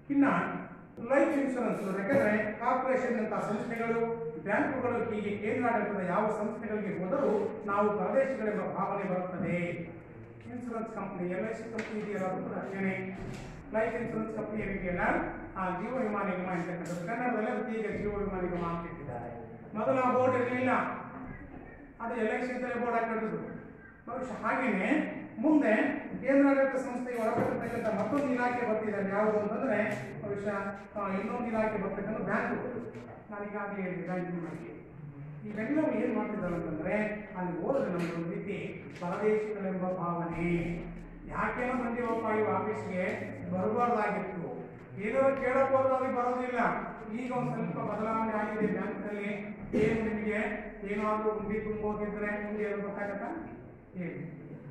ಇನ್ನು life insurance ಯಾಕಂದ್ರೆ corporation ಅಂತ ಸಂಸ್ಥೆಗಳು ಬ್ಯಾಂಕುಗಳು ಹೀಗೆ ಕೇಂದ್ರಾಡಳಿತದ ಯಾವ ಸಂಸ್ಥೆಗಳಿಗೆ ಹೋದರೂ ನಾವು ಪ್ರದೇಶಗಳೆಂಬ ಭಾವನೆ ಬರುತ್ತದೆ insurance company L I C company ಇದೆಯಲ್ಲ ಅದು ಕೂಡ ಅಷ್ಟೇನೆ ಲೈಫ್ ಇನ್ಶೂರೆನ್ಸ್ ಕಂಪನಿ ಇದೆಯಲ್ಲ ಆ ಜೀವ ವಿಮಾ ನಿಗಮ ಅಂತಕ್ಕಂಥದ್ದು ಕನ್ನಡದಲ್ಲಿ ಅದಕ್ಕೆ ಈಗ ಜೀವ ವಿಮಾ ನಿಗಮ ಅಂತ ಇಟ್ಟಿದ್ದಾರೆ ಮೊದಲು ಆ ಬೋರ್ಡ್ ಇರಲಿಲ್ಲ ಅದು ಎಲ್ ಐ ಸಿ ಅಂತಲೇ ಬೋರ್ಡ್ ಹಾಕಿರೋದು ಬಹುಶಃ ಹಾಗೇನೆ ಮುಂದೆ ಕೇಂದ್ರಾಡಳಿತ ಸಂಸ್ಥೆಗೆ ಒಳಪಟ್ಟಿರ್ತಕ್ಕಂಥ ಮತ್ತೊಂದು ಇಲಾಖೆ ಬರ್ತಿದೆ ಯಾವುದು ಅಂತಂದ್ರೆ ಬಹುಶಃ ಆ, ಇನ್ನೊಂದು ಇಲಾಖೆ ಬರ್ತಕ್ಕಂಥ ಬ್ಯಾಂಕು ನಾನು ಈಗಾಗಲೇ ಹೇಳಿದೆ ಬ್ಯಾಂಕಿಂಗ್ ಬಗ್ಗೆ ಇವೆಲ್ಲವೂ ಏನು ಮಾಡ್ತಿದ್ದಾರೆ ಅಂತಂದ್ರೆ ಅಲ್ಲಿ ಹೋದ್ರೆ ನಮ್ಗೆ ಒಂದು ರೀತಿ ಪರದೇಶಿಗಳೆಂಬ ಭಾವನೆ ಯಾಕೇನೋ ಬಂದಿವಪ್ಪ ಈ ಆಫೀಸ್ಗೆ ಬರಬಾರ್ದಾಗಿತ್ತು ಏನೋ ಕೇಳಕ್ ಹೋದ್ರೆ ಬರೋದಿಲ್ಲ ಈಗ ಒಂದು ಸ್ವಲ್ಪ ಬದಲಾವಣೆ ಆಗಿದೆ ಬ್ಯಾಂಕ್ನಲ್ಲಿ ಏನು ನಿಮಗೆ ಏನಾದರೂ ಉಂಡಿ ತುಂಬೋದಿದ್ರೆ ಉಂಡಿ ಅದು ಗೊತ್ತಾಗತ್ತಾ ಹೇಳಿ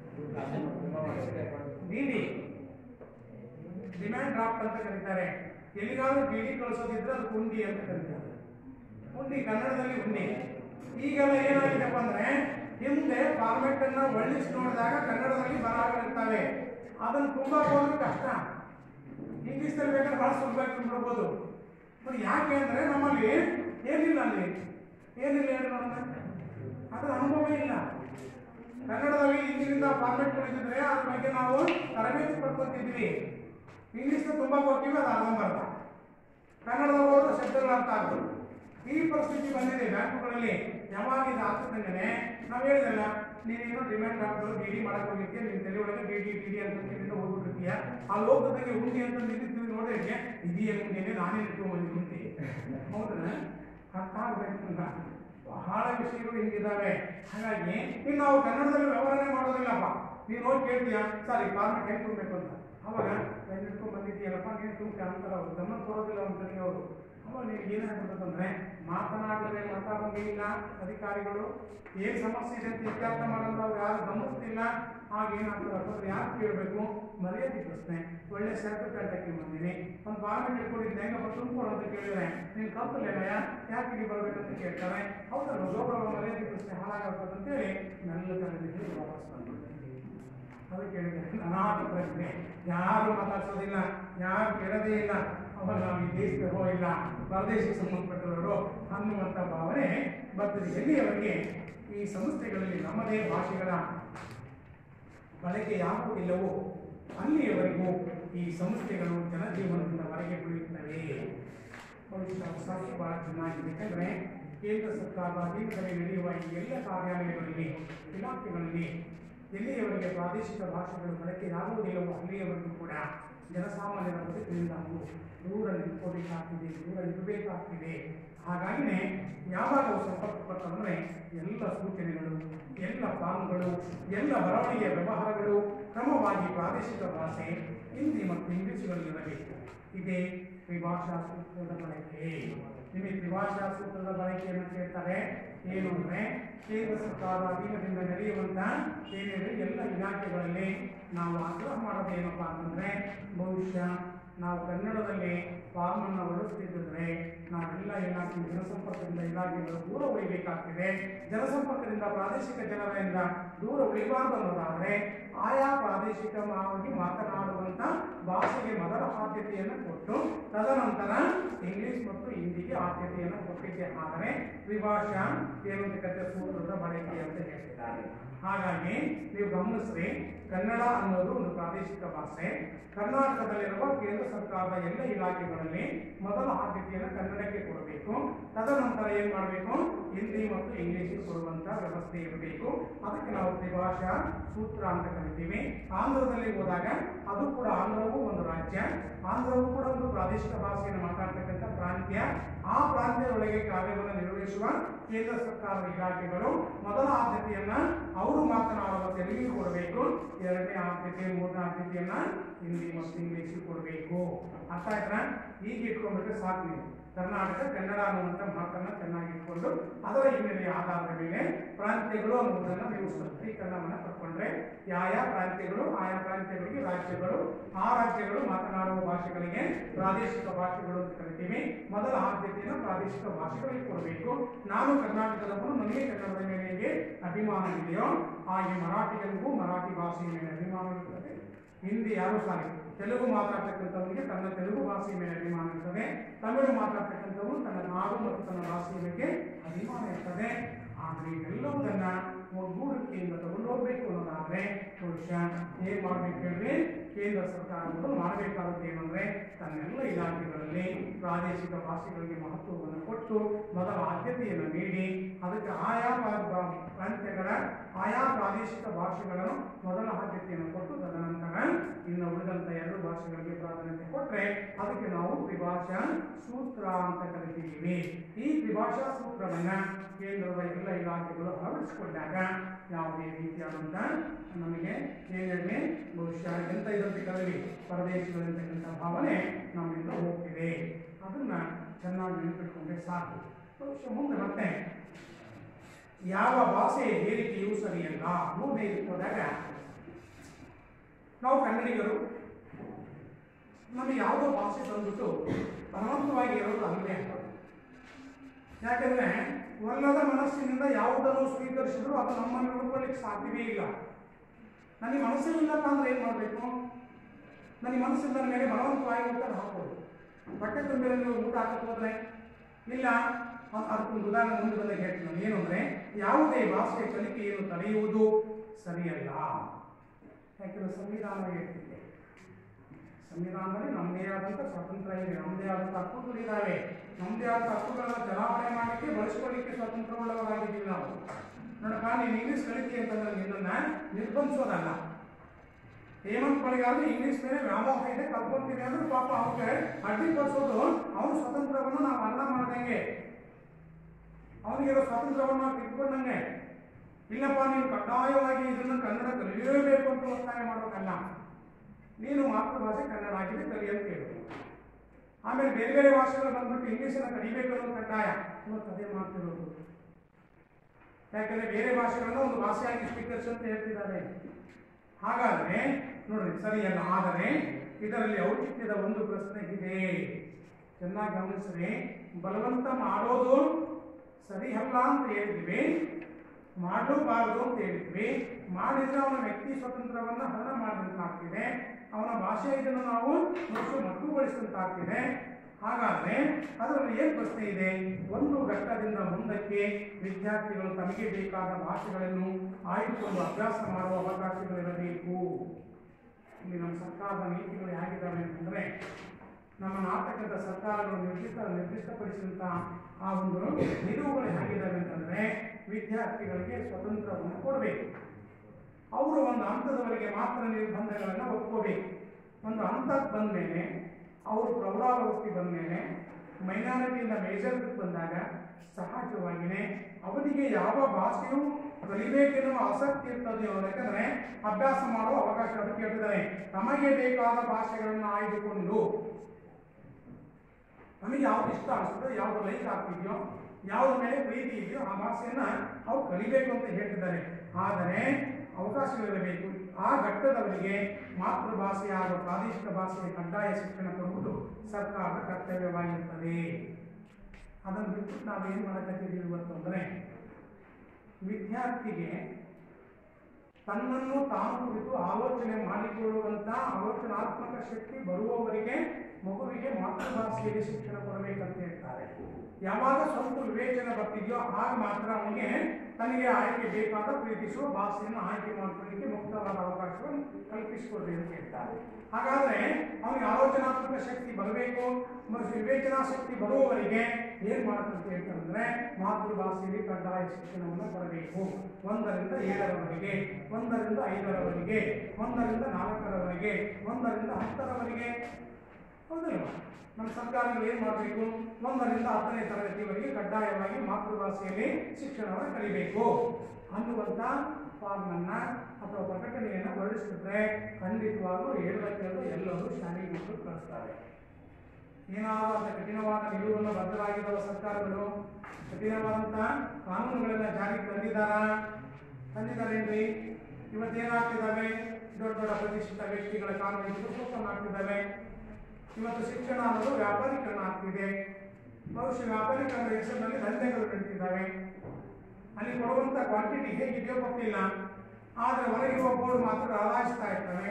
ಡಿಡಿ ಡಿಮ್ಯಾಂಡ್ ಡ್ರಾಫ್ಟ್ ಅಂತ ಕರೀತಾರೆ ಎಲ್ಲಿಗಾದ್ರೂ ಡಿಡಿ ಕಳಿಸೋದಿದ್ರೆ ಅದು ಉಂಡಿ ಅಂತ ಕರೀತಾರೆ ಉಂಡಿ ಕನ್ನಡದಲ್ಲಿ ಉಂಡಿ ಈಗೆಲ್ಲ ಏನಾಗಿದೆಪ್ಪ ಅಂದ್ರೆ ಹಿಂದೆ ಫಾರ್ಮೆಟ್ ಅನ್ನ ಒಳ್ಳಿಸಿ ನೋಡಿದಾಗ ಕನ್ನಡದಲ್ಲಿ ಬರಹಗಳಿರ್ತವೆ ಅದನ್ನು ತುಂಬಾ ಹೋದ್ರೆ ಕಷ್ಟ ಇಂಗ್ಲಿಷ್ನಲ್ಲಿ ಬೇಕಾದ್ರೆ ಬಹಳ ಸುಲಭವಾಗಿ ತುಂಬಿಡ್ಬೋದು ಬಟ್ ಯಾಕೆ ಅಂದ್ರೆ ನಮ್ಮಲ್ಲಿ ಏನಿಲ್ಲ ಅಲ್ಲಿ ಏನಿಲ್ಲ ಹೇಳಿ ನೋಡೋಣ ಅದರ ಅನುಭವ ಇಲ್ಲ ಕನ್ನಡದಲ್ಲಿ ಇಂದಿನಿಂದ ಫಾರ್ಮೆಟ್ ಕೊಡಿಸಿದ್ರೆ ಅದ್ರ ಬಗ್ಗೆ ನಾವು ತರಬೇತಿ ಪಡ್ಕೊತಿದ್ವಿ ಇಂಗ್ಲಿಷ್ನ ತುಂಬಾ ಹೋಗ್ತೀವಿ ಅದು ಅರ್ಧಂಬರ್ಧ ಕನ್ನಡದ ಹೋದ್ರೆ ಶಬ್ದಗಳು ಅರ್ಥ ಆಗೋದು ಈ ಪರಿಸ್ಥಿತಿ ಬಂದಿದೆ ಬ್ಯಾಂಕುಗಳಲ್ಲಿ ಯಾವಾಗ ಇದು ಆಗ್ತದಂಗೆ ನಾವು ಹೇಳಿದಲ್ಲ ನೀನೇನೋ ಡಿಮ್ಯಾಂಡ್ ಹಾಕಿದ್ರು ಡಿ ಡಿ ಮಾಡಕ್ ಹೋಗಿರ್ತೀಯ ನಿನ್ನ ತಲೆ ಒಳಗೆ ಡಿ ಡಿ ಡಿ ಡಿ ಅಂತ ಹೇಳಿದ್ರೆ ಹೋಗ್ಬಿಟ್ಟಿರ್ತೀಯ ಅಲ್ಲಿ ಹೋಗ್ದಂಗೆ ಉಂಡಿ ಅಂತ ನಿಂತಿರ್ತೀವಿ ನೋಡಿದ್ರೆ ಇದೆಯೇ ಮುಂದೆ ನಾನೇ ಇಟ್ಕೊಂಡು ಬಂದಿದ್ದೆ ಹೌದಾ ಅರ್ಥ ಆಗ್ಬೇಕು ಅಂತ ಬಹಳ ವಿಷಯಗಳು ಹಿಂಗಿದ್ದಾವೆ ಹಾಗಾಗಿ ಇನ್ನು ನಾವು ಕನ್ನಡದಲ್ಲಿ ವ್ಯವಹಾರನೇ ಮಾಡೋದಿಲ್ಲಪ್ಪ ನೀನು ಹೋಗಿ ಕೇಳ್ತೀಯ ಸರ್ ಈ ಫಾರ್ಮೆಟ್ ಹೆಂಗೆ ತುಂಬಬೇಕು ಅಂತ ಅವಾಗ ನಾನು ಇಟ್ಕೊಂಡು ಬಂದಿದ್ದೀಯಲ್ಲಪ್ಪ ನೀನು ತುಂಬ ಅಂತಾರೆ ಅವ್ರು ಗಮನ ಕೊಡೋದಿಲ್ಲ ಅವ್ರ ಕಡೆಗೆ ಅವರು ಅವಾಗ ನಿನಗೆ ಏನಾಗ್ಬಿಡುತ್ತಂದ್ರೆ ಮಾತನಾಡಿದ್ರೆ ಮಾತಾಡೋಂಗೆ ಇಲ್ಲ ಅಧಿಕಾರಿಗಳು ಏನು ಸಮಸ್ಯೆ ಇದೆ ಅಂತ ಇತ್ಯರ್ಥ ಮಾಡಲ್ಲ ಅವ್ರು ಯಾರು ಗಮನಿಸ್ತಿಲ್ಲ ಆಗ ಏನಾಗ್ತದೆ ಅಂತಂದ್ರೆ ಯಾರು ಕೇಳಬೇಕು ಮರ್ಯಾದೆ ಪ್ರಶ್ನೆ ಒಳ್ಳೆ ಸರ್ಟಿಫಿಕೇಟ್ ಹಾಕಿ ಬಂದೀನಿ ಒಂದು ಫಾರ್ಮೆಟ್ ಇಟ್ಕೊಂಡಿದ್ದೆ ಹೆಂಗಪ್ಪ ತುಂಬಿಕೊಡು ಅಂತ ಕೇಳಿದ್ರೆ ನೀನು ಕಲ್ತಲ್ಲೇನ ಯಾಕೆ ಇಲ್ಲಿ ಬರ್ಬೇಕಂತ ಕೇಳ್ತಾರೆ ಹೌದಲ್ಲ ಒಬ್ಬೊಬ್ಬರ ಮರ್ಯಾದೆ ಪ್ರಶ್ನೆ ಹಾಳಾಗತ್ತದ ಅಂತೇಳಿ ನನ್ನ ತಲೆಗೆ ವಾಪಸ್ ಬಂದ್ಬಿಡ್ತೀನಿ ಅದಕ್ಕೆ ಹೇಳಿದೆ ಅನಾಥ ಪ್ರಶ್ನೆ ಯಾರು ಮಾತಾಡ್ಸೋದಿಲ್ಲ ಯಾರು ಕೇಳೋದೇ ಇಲ್ಲ ಅವಾಗ ನಾವು ಈ ದೇಶಕ್ಕೆ ಹೋಗಿಲ್ಲ ಪ್ರದೇಶಕ್ಕೆ ಸಂಬಂಧಪಟ್ಟವರು ಅನ್ನುವಂಥ ಭಾವನೆ ಬರ್ತದೆ ಎಲ್ಲಿಯವರೆಗೆ ಈ ಸಂಸ್ಥೆಗಳಲ್ಲಿ ನಮ್ಮದೇ ಭಾಷೆಗಳ ಬಳಕೆ ಯಾಗುವುದಿಲ್ಲವೋ ಅಲ್ಲಿಯವರೆಗೂ ಈ ಸಂಸ್ಥೆಗಳು ಜನಜೀವನದಿಂದ ಹೊರಗೆ ಬೀಳುತ್ತವೆ ಬಹುಶಃ ಸಾಕ್ಷಿ ಬಹಳ ಚೆನ್ನಾಗಿದೆ ಯಾಕಂದ್ರೆ ಕೇಂದ್ರ ಸರ್ಕಾರದ ಅಧೀನದಲ್ಲಿ ನಡೆಯುವ ಈ ಎಲ್ಲ ಕಾರ್ಯಾಲಯಗಳಲ್ಲಿ ಇಲಾಖೆಗಳಲ್ಲಿ ಎಲ್ಲಿಯವರೆಗೆ ಪ್ರಾದೇಶಿಕ ಭಾಷೆಗಳು ಬಳಕೆಯಾಗುವುದಿಲ್ಲವೋ ಅಲ್ಲಿಯವರೆಗೂ ಕೂಡ ಜನಸಾಮಾನ್ಯರ ಬದುಕಿನಿಂದ ನಾವು ದೂರ ನಿಂತ್ಕೋಬೇಕಾಗ್ತಿದೆ ದೂರ ಇರಬೇಕಾಗ್ತಿದೆ ಹಾಗಾಗಿನೇ ಯಾವಾಗ ಅವು ಸಂಪರ್ಕಪಟ್ಟಂದ್ರೆ ಎಲ್ಲ ಸೂಚನೆಗಳು ಎಲ್ಲ ಫಾರ್ಮ್ಗಳು ಎಲ್ಲ ಬರವಣಿಗೆಯ ವ್ಯವಹಾರಗಳು ಕ್ರಮವಾಗಿ ಪ್ರಾದೇಶಿಕ ಭಾಷೆ ಹಿಂದಿ ಮತ್ತು ಇಂಗ್ಲಿಷ್ಗಳಲ್ಲಿ ಇರಬೇಕು ಇದೇ ತ್ರಿಭಾಷಾ ಸೂತ್ರದ ಬಳಕೆ ನಿಮಗೆ ತ್ರಿಭಾಷಾ ಸೂತ್ರದ ಬಳಕೆಯನ್ನು ಕೇಳ್ತಾರೆ ಏನು ಅಂದ್ರೆ ಕೇಂದ್ರ ಸರ್ಕಾರದ ಅಧೀನದಿಂದ ನಡೆಯುವಂತ ಏನಿದೆ ಎಲ್ಲ ಇಲಾಖೆಗಳಲ್ಲಿ ನಾವು ಆಗ್ರಹ ಮಾಡೋದು ಏನಪ್ಪಾ ಅಂತಂದ್ರೆ ಬಹುಶಃ ನಾವು ಕನ್ನಡದಲ್ಲಿ ಫಾರ್ಮ್ ಅನ್ನು ಹೊರಡಿಸ್ತಿದ್ದರೆ ನಾವೆಲ್ಲ ಇಲಾಖೆ ಜನಸಂಪರ್ಕದಿಂದ ಇಲಾಖೆಗಳು ದೂರ ಉಳಿಬೇಕಾಗ್ತಿದೆ ಜನಸಂಪರ್ಕದಿಂದ ಪ್ರಾದೇಶಿಕ ಜನರಿಂದ ದೂರ ಉಳಿಬಾರದು ಅನ್ನೋದಾದರೆ ಆಯಾ ಪ್ರಾದೇಶಿಕವಾಗಿ ಮಾತನಾಡುವಂತ ಭಾಷೆಗೆ ಮೊದಲ ಆದ್ಯತೆಯನ್ನು ಕೊಟ್ಟು ತದನಂತರ ಇಂಗ್ಲಿಷ್ ಮತ್ತು ಹಿಂದಿಗೆ ಆದ್ಯತೆಯನ್ನು ಕೊಟ್ಟಿದ್ದೆ ಆದರೆ ತ್ರಿಭಾಷಾ ಏನಂತಕ್ಕಂಥ ಸೂತ್ರದ ಬಳಕೆ ಅಂತ ಹೇಳ್ತಿದ್ದಾರೆ ಹಾಗಾಗಿ ನೀವು ಗಮನಿಸ್ರಿ ಕನ್ನಡ ಅನ್ನೋದು ಒಂದು ಪ್ರಾದೇಶಿಕ ಭಾಷೆ ಕರ್ನಾಟಕದಲ್ಲಿರುವ ಕೇಂದ್ರ ಸರ್ಕಾರದ ಎಲ್ಲ ಇಲಾಖೆಗಳಲ್ಲಿ ಮೊದಲ ಆದ್ಯತೆಯನ್ನು ಕನ್ನಡಕ್ಕೆ ಕೊಡಬೇಕು ತದನಂತರ ಏನ್ ಮಾಡಬೇಕು ಹಿಂದಿ ಮತ್ತು ಇಂಗ್ಲಿಷ್ ಕೊಡುವಂತ ವ್ಯವಸ್ಥೆ ಇರಬೇಕು ಅದಕ್ಕೆ ನಾವು ತ್ರಿಭಾಷಾ ಸೂತ್ರ ಅಂತ ಕರಿತೀವಿ ಆಂಧ್ರದಲ್ಲಿ ಹೋದಾಗ ಅದು ಕೂಡ ಆಂಧ್ರವೂ ಒಂದು ರಾಜ್ಯ ಆಂಧ್ರವೂ ಕೂಡ ಒಂದು ಪ್ರಾದೇಶಿಕ ಭಾಷೆಯನ್ನು ಮಾತಾಡ್ತಕ್ಕಂಥ ಪ್ರಾಂತ್ಯ ಆ ಪ್ರಾಂತ್ಯದೊಳಗೆ ಕಾರ್ಯವನ್ನು ನಿರ್ವಹಿಸುವ ಕೇಂದ್ರ ಸರ್ಕಾರದ ಇಲಾಖೆಗಳು ಮೊದಲ ಆದ್ಯತೆಯನ್ನ ಅವರು ಮಾತನಾಡುವ ತೆಲುಗಿಗೆ ಕೊಡಬೇಕು ಎರಡನೇ ಆದ್ಯತೆ ಮೂರನೇ ಆದ್ಯತೆಯನ್ನ ಹಿಂದಿ ಮತ್ತು ಇಂಗ್ಲಿಷ್ ಕೊಡಬೇಕು ಅರ್ಥ ಆಯ್ತಾ ಈಗ ಇಟ್ಕೊಂಡ್ಬಿಟ್ರೆ ಸಾಕು ನೀವು ಕರ್ನಾಟಕ ಕನ್ನಡ ಅನ್ನುವಂಥ ಮಾತನ್ನ ಚೆನ್ನಾಗಿ ಇಟ್ಕೊಂಡು ಅದರ ಹಿನ್ನೆಲೆಯ ಆಧಾರದ ಮೇಲೆ ಪ್ರಾಂತ್ಯಗಳು ಅನ್ನುವುದನ್ನು ನೀವು ಸ್ಪಷ್ಟೀಕರಣವನ್ನು ಪಡ್ಕೊಂಡ್ರೆ ಯಾವ ಪ್ರಾಂತ್ಯಗಳು ಆಯಾ ಪ್ರಾಂತ್ಯಗಳಿಗೆ ರಾಜ್ಯಗಳು ಆ ರಾಜ್ಯಗಳು ಮಾತನಾಡುವ ಭಾಷೆಗಳಿಗೆ ಪ್ರಾದೇಶಿಕ ಭಾಷೆಗಳು ಅಂತ ಕರಿತೀವಿ ಮೊದಲ ಆದ್ಯತೆಯನ್ನು ಪ್ರಾದೇಶಿಕ ಭಾಷೆಗಳಿಗೆ ಕೊಡಬೇಕು ನಾನು ಕರ್ನಾಟಕದವರು ನನಗೆ ಕನ್ನಡದ ಮೇಲೆ ಹೇಗೆ ಅಭಿಮಾನ ಇದೆಯೋ ಹಾಗೆ ಮರಾಠಿಗರಿಗೂ ಮರಾಠಿ ಭಾಷೆಯ ಮೇಲೆ ಅಭಿಮಾನ ಇರುತ್ತದೆ ಹಿಂದಿ ಯಾರು ಸಾರಿ ತೆಲುಗು ಮಾತಾಡ್ತಕ್ಕಂಥವನಿಗೆ ತನ್ನ ತೆಲುಗು ಭಾಷೆಯ ಮೇಲೆ ಅಭಿಮಾನ ಇರ್ತದೆ ತಮಿಳು ಮಾತಾಡ್ತಕ್ಕಂಥವನು ತನ್ನ ನಾಡು ಮತ್ತು ತನ್ನ ಭಾಷೆಯ ಬಗ್ಗೆ ಅಭಿಮಾನ ಇರ್ತದೆ ಆದರೆ ಇವೆಲ್ಲವುದನ್ನ ಒಗ್ಗೂಡಿಕೆಯಿಂದ ತಗೊಂಡೋಗ್ಬೇಕು ಅನ್ನೋದಾದ್ರೆ ಬಹುಶಃ ಏನ್ ಮಾಡ್ಬೇಕು ಹೇಳ್ರಿ ಕೇಂದ್ರ ಸರ್ಕಾರಗಳು ಮಾಡಬೇಕಾದದ್ದು ಏನಂದ್ರೆ ತನ್ನೆಲ್ಲ ಇಲಾಖೆಗಳಲ್ಲಿ ಪ್ರಾದೇಶಿಕ ಭಾಷೆಗಳಿಗೆ ಮಹತ್ವವನ್ನು ಕೊಟ್ಟು ಮೊದಲ ಆದ್ಯತೆಯನ್ನು ನೀಡಿ ಅದಕ್ಕೆ ಆಯಾ ಪ್ರಾ- ಪ್ರಾ- ಪ್ರಾಂತ್ಯಗಳ ಆಯಾ ಪ್ರಾದೇಶಿಕ ಭಾಷೆಗಳನ್ನು ಮೊದಲ ಆದ್ಯತೆಯನ್ನು ಕೊಟ್ಟು ತದನಂತರ ಇನ್ನು ಉಳಿದಂತ ಎರಡು ಭಾಷೆಗಳಿಗೆ ಪ್ರಾಧಾನ್ಯತೆ ಕೊಟ್ಟರೆ ಅದಕ್ಕೆ ನಾವು ತ್ರಿಭಾಷಾ ಸೂತ್ರ ಅಂತ ಕರಿತೀವಿ ಈ ತ್ರಿಭಾಷಾ ಸೂತ್ರವನ್ನ ಕೇಂದ್ರದ ಎಲ್ಲ ಇಲಾಖೆಗಳು ಅಳವಡಿಸಿಕೊಂಡಾಗ ಯಾವುದೇ ರೀತಿಯಾದಂತ ನಮಗೆ ಏನೇಳಿ ಬಹುಶಃ ಎಂತ ಇದಂತೆ ಕರಲಿ ಪರದೇಶಗಳಂತಕ್ಕಂಥ ಭಾವನೆ ನಮ್ಮಿಂದ ಹೋಗ್ತಿದೆ ಅದನ್ನ ಚೆನ್ನಾಗಿ ನೆನಪಿಟ್ಕೊಂಡ್ರೆ ಸಾಕು ಬಹುಶಃ ಮುಂದೆ ಮತ್ತೆ ಯಾವ ಭಾಷೆಯ ಹೇಳಿಕೆಯೂ ಸರಿಯಲ್ಲ ಮೂರನೇದಕ್ಕೆ ಹೋದಾಗ ನಾವು ಕನ್ನಡಿಗರು ನಮಗೆ ಯಾವುದೋ ಭಾಷೆ ಬಂದ್ಬಿಟ್ಟು ಬಲವಂತವಾಗಿ ಇರೋದು ಅಲ್ಲೇ ಆಗ್ತದೆ ಯಾಕಂದ್ರೆ ಒಲ್ಲದ ಮನಸ್ಸಿನಿಂದ ಯಾವುದನ್ನು ಸ್ವೀಕರಿಸಿದ್ರು ಅದು ನಮ್ಮನ್ನು ಉಳ್ಕೊಳ್ಳಿಕ್ಕೆ ಸಾಧ್ಯವೇ ಇಲ್ಲ ನನಗೆ ಮನಸ್ಸೇ ಇಲ್ಲಪ್ಪ ಅಂದ್ರೆ ಏನು ಮಾಡಬೇಕು ನನಗೆ ಮನಸ್ಸಿಂದ ನನ್ನ ಮೇಲೆ ಬಲವಂತವಾಗಿ ಊಟ ಹಾಕೋದು ಬಟ್ಟೆ ತುಂಬಿರ ನೀವು ಊಟ ಹಾಕಕ್ಕೆ ಹೋದ್ರೆ ಇಲ್ಲ ಅದ್- ಅದಕ್ಕೊಂದು ಉದಾಹರಣೆ ಮುಂದೆ ಬಂದಾಗ ಹೇಳ್ತೀನಿ ನಾನು ಏನು ಅಂದ್ರೆ ಯಾವುದೇ ಭಾಷೆಯ ಕಲಿಕೆಯನ್ನು ತಡೆಯುವುದು ಸರಿಯಲ್ಲ ಯಾಕಂದ್ರೆ ಸಂವಿಧಾನ ಹೇಳ್ತಿದೆ ಸಂವಿಧಾನದಲ್ಲಿ ನಮ್ಮದೇ ಆದಂಥ ಸ್ವಾತಂತ್ರ್ಯ ಇದೆ ನಮ್ಮದೇ ಆದಂಥ ಹಕ್ಕುಗಳಿದ್ದಾವೆ ನಮ್ಮದೇ ಆದ ಹಕ್ಕುಗಳನ್ನ ಚಲಾವಣೆ ಮಾಡಲಿಕ್ಕೆ ಬಳಸ್ಕೊಳ್ಳಿಕ್ಕೆ ಸ್ವಾತಂತ್ರ್ಯವುಳ್ಳವರಾಗಿದ್ದೀವಿ ನಾವು ನೋಡಪ್ಪ ನೀನು ಇಂಗ್ಲೀಷ್ ಕಲಿತಿ ಅಂತಂದ್ರೆ ನಿನ್ನನ್ನ ನಿರ್ಬಂಧಿಸೋದಲ್ಲ ಹೇಮಂತ್ ಬಳಿಗಾದ್ರೆ ಇಂಗ್ಲೀಷ್ ಮೇಲೆ ವ್ಯಾಮೋಹ ಇದೆ ಕಲ್ಕೊಂತೀನಿ ಅಂದ್ರೆ ಪಾಪ ಅವ್ರಿಗೆ ಅಡ್ಡಿಪಡಿಸೋದು ಅವನ ಸ್ವತಂತ್ರವನ್ನು ನಾವು ಅಲ್ಲ ಮಾಡ್ದಂಗೆ ಅವನಿಗಿರೋ ಸ್ವಾತಂತ್ರ್ಯವನ್ನು ನಾವು ಕಿತ್ಕೊಂಡಂಗೆ ಇಲ್ಲಪ್ಪ ನೀನು ಕಡ್ಡಾಯವಾಗಿ ಇದನ್ನು ಕನ್ನಡ ಕಲಿಯಲೇಬೇಕು ಅಂತ ಒತ್ತಾಯ ಮಾಡೋಕ್ಕಲ್ಲ ನೀನು ಮಾತೃಭಾಷೆ ಕನ್ನಡ ಆಗಿದೆ ಕಲಿ ಅಂತ ಹೇಳು ಆಮೇಲೆ ಬೇರೆ ಬೇರೆ ಭಾಷೆಗಳು ಬಂದ್ಬಿಟ್ಟು ಇಂಗ್ಲೀಷನ್ನು ಕಲಿಬೇಕು ಅನ್ನೋದು ಕಡ್ಡಾಯ ಇವತ್ತು ಅದೇ ಮಾಡ್ತಿರೋದು ಯಾಕಂದ್ರೆ ಬೇರೆ ಭಾಷೆಗಳನ್ನ ಒಂದು ಭಾಷೆಯಾಗಿ ಸ್ವೀಕರಿಸು ಅಂತ ಹೇಳ್ತಿದ್ದಾರೆ ಹಾಗಾದ್ರೆ ನೋಡ್ರಿ ಸರಿಯಲ್ಲ ಆದರೆ ಇದರಲ್ಲಿ ಔಚಿತ್ಯದ ಒಂದು ಪ್ರಶ್ನೆ ಇದೆ ಚೆನ್ನಾಗಿ ಗಮನಿಸ್ರಿ ಬಲವಂತ ಮಾಡೋದು ಸರಿ ಅಲ್ಲ ಅಂತ ಹೇಳಿದ್ವಿ ಮಾಡಬಾರದು ಅಂತ ಹೇಳಿದ್ವಿ ಮಾಡಿದ್ರೆ ಅವನ ವ್ಯಕ್ತಿ ಸ್ವಾತಂತ್ರ್ಯವನ್ನ ಹರಣ ಮಾಡಿದಂತಾಗ್ತಿದೆ ಅವನ ಭಾಷೆ ಇದನ್ನು ನಾವು ಮತ್ತು ಮಟ್ಟುಗೊಳಿಸಿದಂತಾಗ್ತಿದೆ ಹಾಗಾದ್ರೆ ಅದರಲ್ಲಿ ಏನು ಪ್ರಶ್ನೆ ಇದೆ ಒಂದು ಘಟ್ಟದಿಂದ ಮುಂದಕ್ಕೆ ವಿದ್ಯಾರ್ಥಿಗಳು ತಮಗೆ ಬೇಕಾದ ಭಾಷೆಗಳನ್ನು ಆಯ್ದುಕೊಂಡು ಅಭ್ಯಾಸ ಮಾಡುವ ಅವಕಾಶಗಳಿರಬೇಕು ಇಲ್ಲಿ ನಮ್ಮ ಸರ್ಕಾರದ ನೀತಿಗಳು ಹೇಗಿದ್ದಾವೆ ಅಂತಂದ್ರೆ ನಮ್ಮನ್ನು ಆಡ್ತಕ್ಕಂಥ ಸರ್ಕಾರಗಳು ನಿರ್ದಿಷ್ಟ ನಿರ್ದಿಷ್ಟಪಡಿಸಿದಂಥ ಆ ಒಂದು ನಿಲುವುಗಳು ಹೇಗಿದ್ದಾವೆ ಅಂತಂದ್ರೆ ವಿದ್ಯಾರ್ಥಿಗಳಿಗೆ ಸ್ವತಂತ್ರವನ್ನು ಕೊಡಬೇಕು ಅವರು ಒಂದು ಹಂತದವರೆಗೆ ಮಾತ್ರ ನಿರ್ಬಂಧಗಳನ್ನು ಒಪ್ಕೋಬೇಕು ಒಂದು ಹಂತಕ್ಕೆ ಬಂದ ಮೇಲೆ ಅವರು ಪ್ರೌಢಾವಸ್ಥೆ ಬಂದ ಮೇಲೆ ಮೈನಾರಿಟಿಯಿಂದ ಮೇಜರ್ಗೆ ಬಂದಾಗ ಸಹಜವಾಗಿಯೇ ಅವನಿಗೆ ಯಾವ ಭಾಷೆಯು ಕಲಿಬೇಕೆನ್ನುವ ಆಸಕ್ತಿ ಇರ್ತದೆಯೋ ಯಾಕಂದ್ರೆ ಅಭ್ಯಾಸ ಮಾಡುವ ಅವಕಾಶ ಅದಕ್ಕೆ ಹೇಳ್ತಿದ್ದಾರೆ ತಮಗೆ ಬೇಕಾದ ಭಾಷೆಗಳನ್ನು ಆಯ್ದುಕೊಂಡು ನಮಗೆ ಯಾವ್ದು ಇಷ್ಟ ಅನಿಸ್ತದೋ ಯಾವ್ದು ಲೈಕ್ ಆಗ್ತಿದೆಯೋ ಯಾವ್ದ್ರ ಮೇಲೆ ಪ್ರೀತಿ ಇದೆಯೋ ಆ ಭಾಷೆಯನ್ನ ಅವ್ರು ಕಲಿಬೇಕು ಅಂತ ಹೇಳ್ತಿದ್ದಾರೆ ಆದರೆ ಅವಕಾಶಗಳಿರಬೇಕು ಆ ಘಟ್ಟದವರಿಗೆ ಮಾತೃಭಾಷೆ ಹಾಗೂ ಪ್ರಾದೇಶಿಕ ಭಾಷೆಯ ಕಡ್ಡಾಯ ಶಿಕ್ಷಣ ಕೊಡುವುದು ಸರ್ಕಾರದ ಕರ್ತವ್ಯವಾಗಿರುತ್ತದೆ ಅದನ್ನು ಬಿಟ್ಟು ನಾವೇನು ಮಾಡಕತ್ತಿದ್ದೀವಿ ಇವತ್ತು ಅಂದರೆ ವಿದ್ಯಾರ್ಥಿಗೆ ತನ್ನನ್ನು ತಾನು ಕುರಿತು ಆಲೋಚನೆ ಮಾಡಿಕೊಳ್ಳುವಂತ ಆಲೋಚನಾತ್ಮಕ ಶಕ್ತಿ ಬರುವವರೆಗೆ ಮಗುವಿಗೆ ಮಾತೃಭಾಷೆಯಲ್ಲಿ ಶಿಕ್ಷಣ ಕೊಡಬೇಕಂತ ಹೇಳ್ತಾರೆ ಯಾವಾಗ ಸ್ವಂತ ವಿವೇಚನೆ ಬರ್ತಿದೆಯೋ ಆಗ ಮಾತ್ರ ಅವನಿಗೆ ತನಗೆ ಆಯ್ಕೆ ಬೇಕಾದ ಪ್ರೀತಿಸುವ ಭಾಷೆಯನ್ನು ಆಯ್ಕೆ ಮಾಡ್ಕೊಳ್ಳಿಕ್ಕೆ ಮುಕ್ತವಾದ ಅವಕಾಶವನ್ನು ಕಲ್ಪಿಸಿಕೊಡ್ರಿ ಅಂತ ಹೇಳ್ತಾರೆ ಹಾಗಾದ್ರೆ ಅವನಿಗೆ ಆಲೋಚನಾತ್ಮಕ ಶಕ್ತಿ ಬರಬೇಕು ಮತ್ತು ವಿವೇಚನಾ ಶಕ್ತಿ ಬರುವವರೆಗೆ ಏನ್ ಮಾಡಕ್ಕಂತ ಹೇಳ್ತಾರಂದ್ರೆ ಮಾತೃಭಾಷೆಯಲ್ಲಿ ಕಡ್ಡಾಯ ಶಿಕ್ಷಣವನ್ನು ಕೊಡಬೇಕು ಒಂದರಿಂದ ಏಳರವರೆಗೆ ಒಂದರಿಂದ ಐದರವರೆಗೆ ಒಂದರಿಂದ ನಾಲ್ಕರವರೆಗೆ ಒಂದರಿಂದ ಹತ್ತರವರೆಗೆ ಹೌದಲ್ವಾ ನಮ್ಮ ಸರ್ಕಾರಗಳು ಏನು ಮಾಡಬೇಕು ಒಂದರಿಂದ ಹತ್ತನೇ ತರಗತಿವರೆಗೆ ಕಡ್ಡಾಯವಾಗಿ ಮಾತೃಭಾಷೆಯಲ್ಲಿ ಶಿಕ್ಷಣವನ್ನು ಕಲಿಬೇಕು ಅನ್ನುವಂಥ ಫಾರ್ಮನ್ನ ಅಥವಾ ಪ್ರಕಟಣೆಯನ್ನು ಹೊರಡಿಸಿಬಿಟ್ರೆ ಖಂಡಿತವಾಗ್ಲೂ ಹೇಳಬೇಕೆಂದು ಎಲ್ಲರೂ ಶಾಲೆಗೆ ಮಕ್ಕಳು ಕಳಿಸ್ತಾರೆ ಏನಾದರೂ ಅಂತ ಕಠಿಣವಾದ ನಿಲುವನ್ನು ಬದ್ಧರಾಗಿರುವ ಸರ್ಕಾರಗಳು ಕಠಿಣವಾದಂಥ ಕಾನೂನುಗಳನ್ನ ಜಾರಿಗೆ ತಂದಿದ್ದಾರಾ ತಂದಿದ್ದಾರೇನ್ರಿ ಇವತ್ತೇನಾಗ್ತಿದ್ದಾವೆ ದೊಡ್ಡ ದೊಡ್ಡ ಪ್ರತಿಷ್ಠಿತ ವ್ಯಕ್ತಿಗಳ ಕಾನೂನಿಗೆ ಸೂಕ್ತ ಆಗ್ತಿದ್ದಾವೆ ಇವತ್ತು ಶಿಕ್ಷಣ ಅನ್ನೋದು ವ್ಯಾಪಾರೀಕರಣ ಆಗ್ತಿದೆ ಬಹುಶಃ ವ್ಯಾಪಾರೀಕರಣದ ಹೆಸರಿನಲ್ಲಿ ದಂಧೆಗಳು ನಡೀತಿದ್ದಾವೆ ಅಲ್ಲಿ ಕೊಡುವಂಥ ಕ್ವಾಂಟಿಟಿ ಹೇಗಿದೆಯೋ ಗೊತ್ತಿಲ್ಲ ಆದರೆ ಹೊರಗಿರುವ ಬೋರ್ಡ್ ಮಾತ್ರ ರಾಲಾಯಿಸ್ತಾ ಇರ್ತವೆ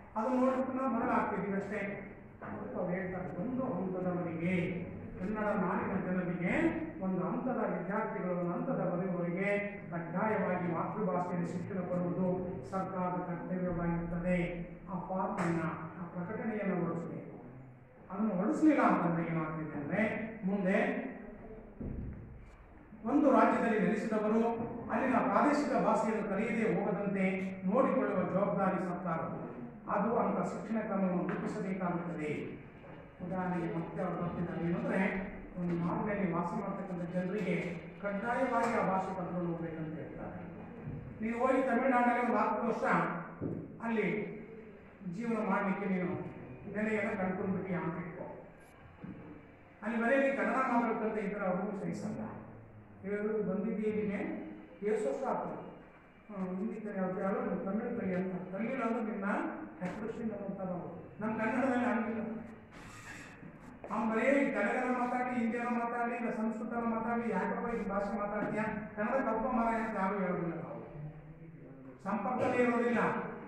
ಅದನ್ನು ನೋಡ್ಬಿಟ್ಟು ನಾವು ಮರಳಾಗ್ತಿದ್ದೀವಿ ಅಷ್ಟೇ ಅದಕ್ಕೆ ಅವ್ರು ಹೇಳ್ತಾರೆ ಒಂದು ಹಂತದವರಿಗೆ ಕನ್ನಡ ನಾಡಿನ ಜನರಿಗೆ ಒಂದು ಹಂತದ ವಿದ್ಯಾರ್ಥಿಗಳು ಒಂದು ಹಂತದ ಬರೆಯುವವರಿಗೆ ಕಡ್ಡಾಯವಾಗಿ ಮಾತೃಭಾಷೆಯಲ್ಲಿ ಶಿಕ್ಷಣ ಕೊಡುವುದು ಸರ್ಕಾರದ ಕರ್ತವ್ಯವಾಗಿರುತ್ತದೆ ಆ ಫಾರ್ಮನ್ನು ಆ ಪ್ರಕಟಣೆಯನ್ನು ಹೊರಡಿಸಬೇಕು ಅದನ್ನು ಹೊರಡಿಸಲಿಲ್ಲ ಅಂತಂದ್ರೆ ಏನಾಗ್ತಿದೆ ಅಂದರೆ ಮುಂದೆ ಒಂದು ರಾಜ್ಯದಲ್ಲಿ ನೆಲೆಸಿದವರು ಅಲ್ಲಿನ ಪ್ರಾದೇಶಿಕ ಭಾಷೆಯನ್ನು ಕಲಿಯದೆ ಹೋಗದಂತೆ ನೋಡಿಕೊಳ್ಳುವ ಜವಾಬ್ದಾರಿ ಸರ್ಕಾರದ್ದು ಅದು ಅಂತ ಶಿಕ್ಷಣ ಕ್ರಮವನ್ನು ರೂಪಿಸಬೇಕಾಗುತ್ತದೆ ಉದಾಹರಣೆಗೆ ಮತ್ತೆ ಅವರು ಬರ್ತಿದ್ದಾರೆ ಏನಂದ್ರೆ ಒಂದು ನಾಡಿನಲ್ಲಿ ವಾಸ ಮಾಡ್ತಕ್ಕಂಥ ಜನರಿಗೆ ಕಡ್ಡಾಯವಾಗಿ ಆ ಭಾಷೆ ಕಲ್ತ್ಕೊಂಡು ಹೋಗ್ಬೇಕಂತ ಹೇಳ್ತಾರೆ ನೀವು ಹೋಗಿ ತಮಿಳುನಾಡಿನಲ್ಲಿ ಒಂದು ಹತ್ತು ವರ್ಷ ಅಲ್ಲಿ ಜೀವನ ಮಾಡಲಿಕ್ಕೆ ನೀನು ನೆಲೆಯನ್ನು ಕಂಡುಕೊಂಡ್ಬಿಟ್ಟು ಅಂತ ಇಟ್ಕೋ ಅಲ್ಲಿ ಮನೆಯಲ್ಲಿ ಕನ್ನಡ ಮಾತಾಡ್ಕೊಂತ ಇದ್ರೆ ಅವ್ರಿಗೂ ಸಹಿಸಲ್ಲ ಇವರು ಬಂದಿದ್ದೇನೆ ಎಷ್ಟು ವರ್ಷ ಆಯ್ತು ಹ್ಮ್, ಹಿಂದಿ ಕಲಿ ಅವ್ರು ಯಾರು ನೀವು ತಮಿಳು ಕಲಿ ಅಂತ ಕಲಿಲ್ಲ ಅಂದ್ರೆ ನಿನ್ನ ಹೆಸರುಸಿಂದ ಅಂತ ನಾವು ನಮ್ಮ ಕನ್ನಡದಲ್ಲಿ ಹಂಗಿಲ್ಲ ಅವ್ನು ಬರೀ ತೆಲುಗನ ಮಾತಾಡಿ ಹಿಂದಿಯನ್ನ ಮಾತಾಡಿ ಇಲ್ಲ ಸಂಸ್ಕೃತನ ಮಾತಾಡಿ ಯಾಕಪ್ಪ ಈ ಭಾಷೆ ಮಾತಾಡ್ತೀಯ ಕನ್ನಡ ಕಲ್ಪ ಮಾರ ಅಂತ ಯಾರು ಹೇಳೋದಿಲ್ಲ ನಾವು ಸಂಪರ್ಕದಲ್ಲಿ ಇರೋದಿಲ್ಲ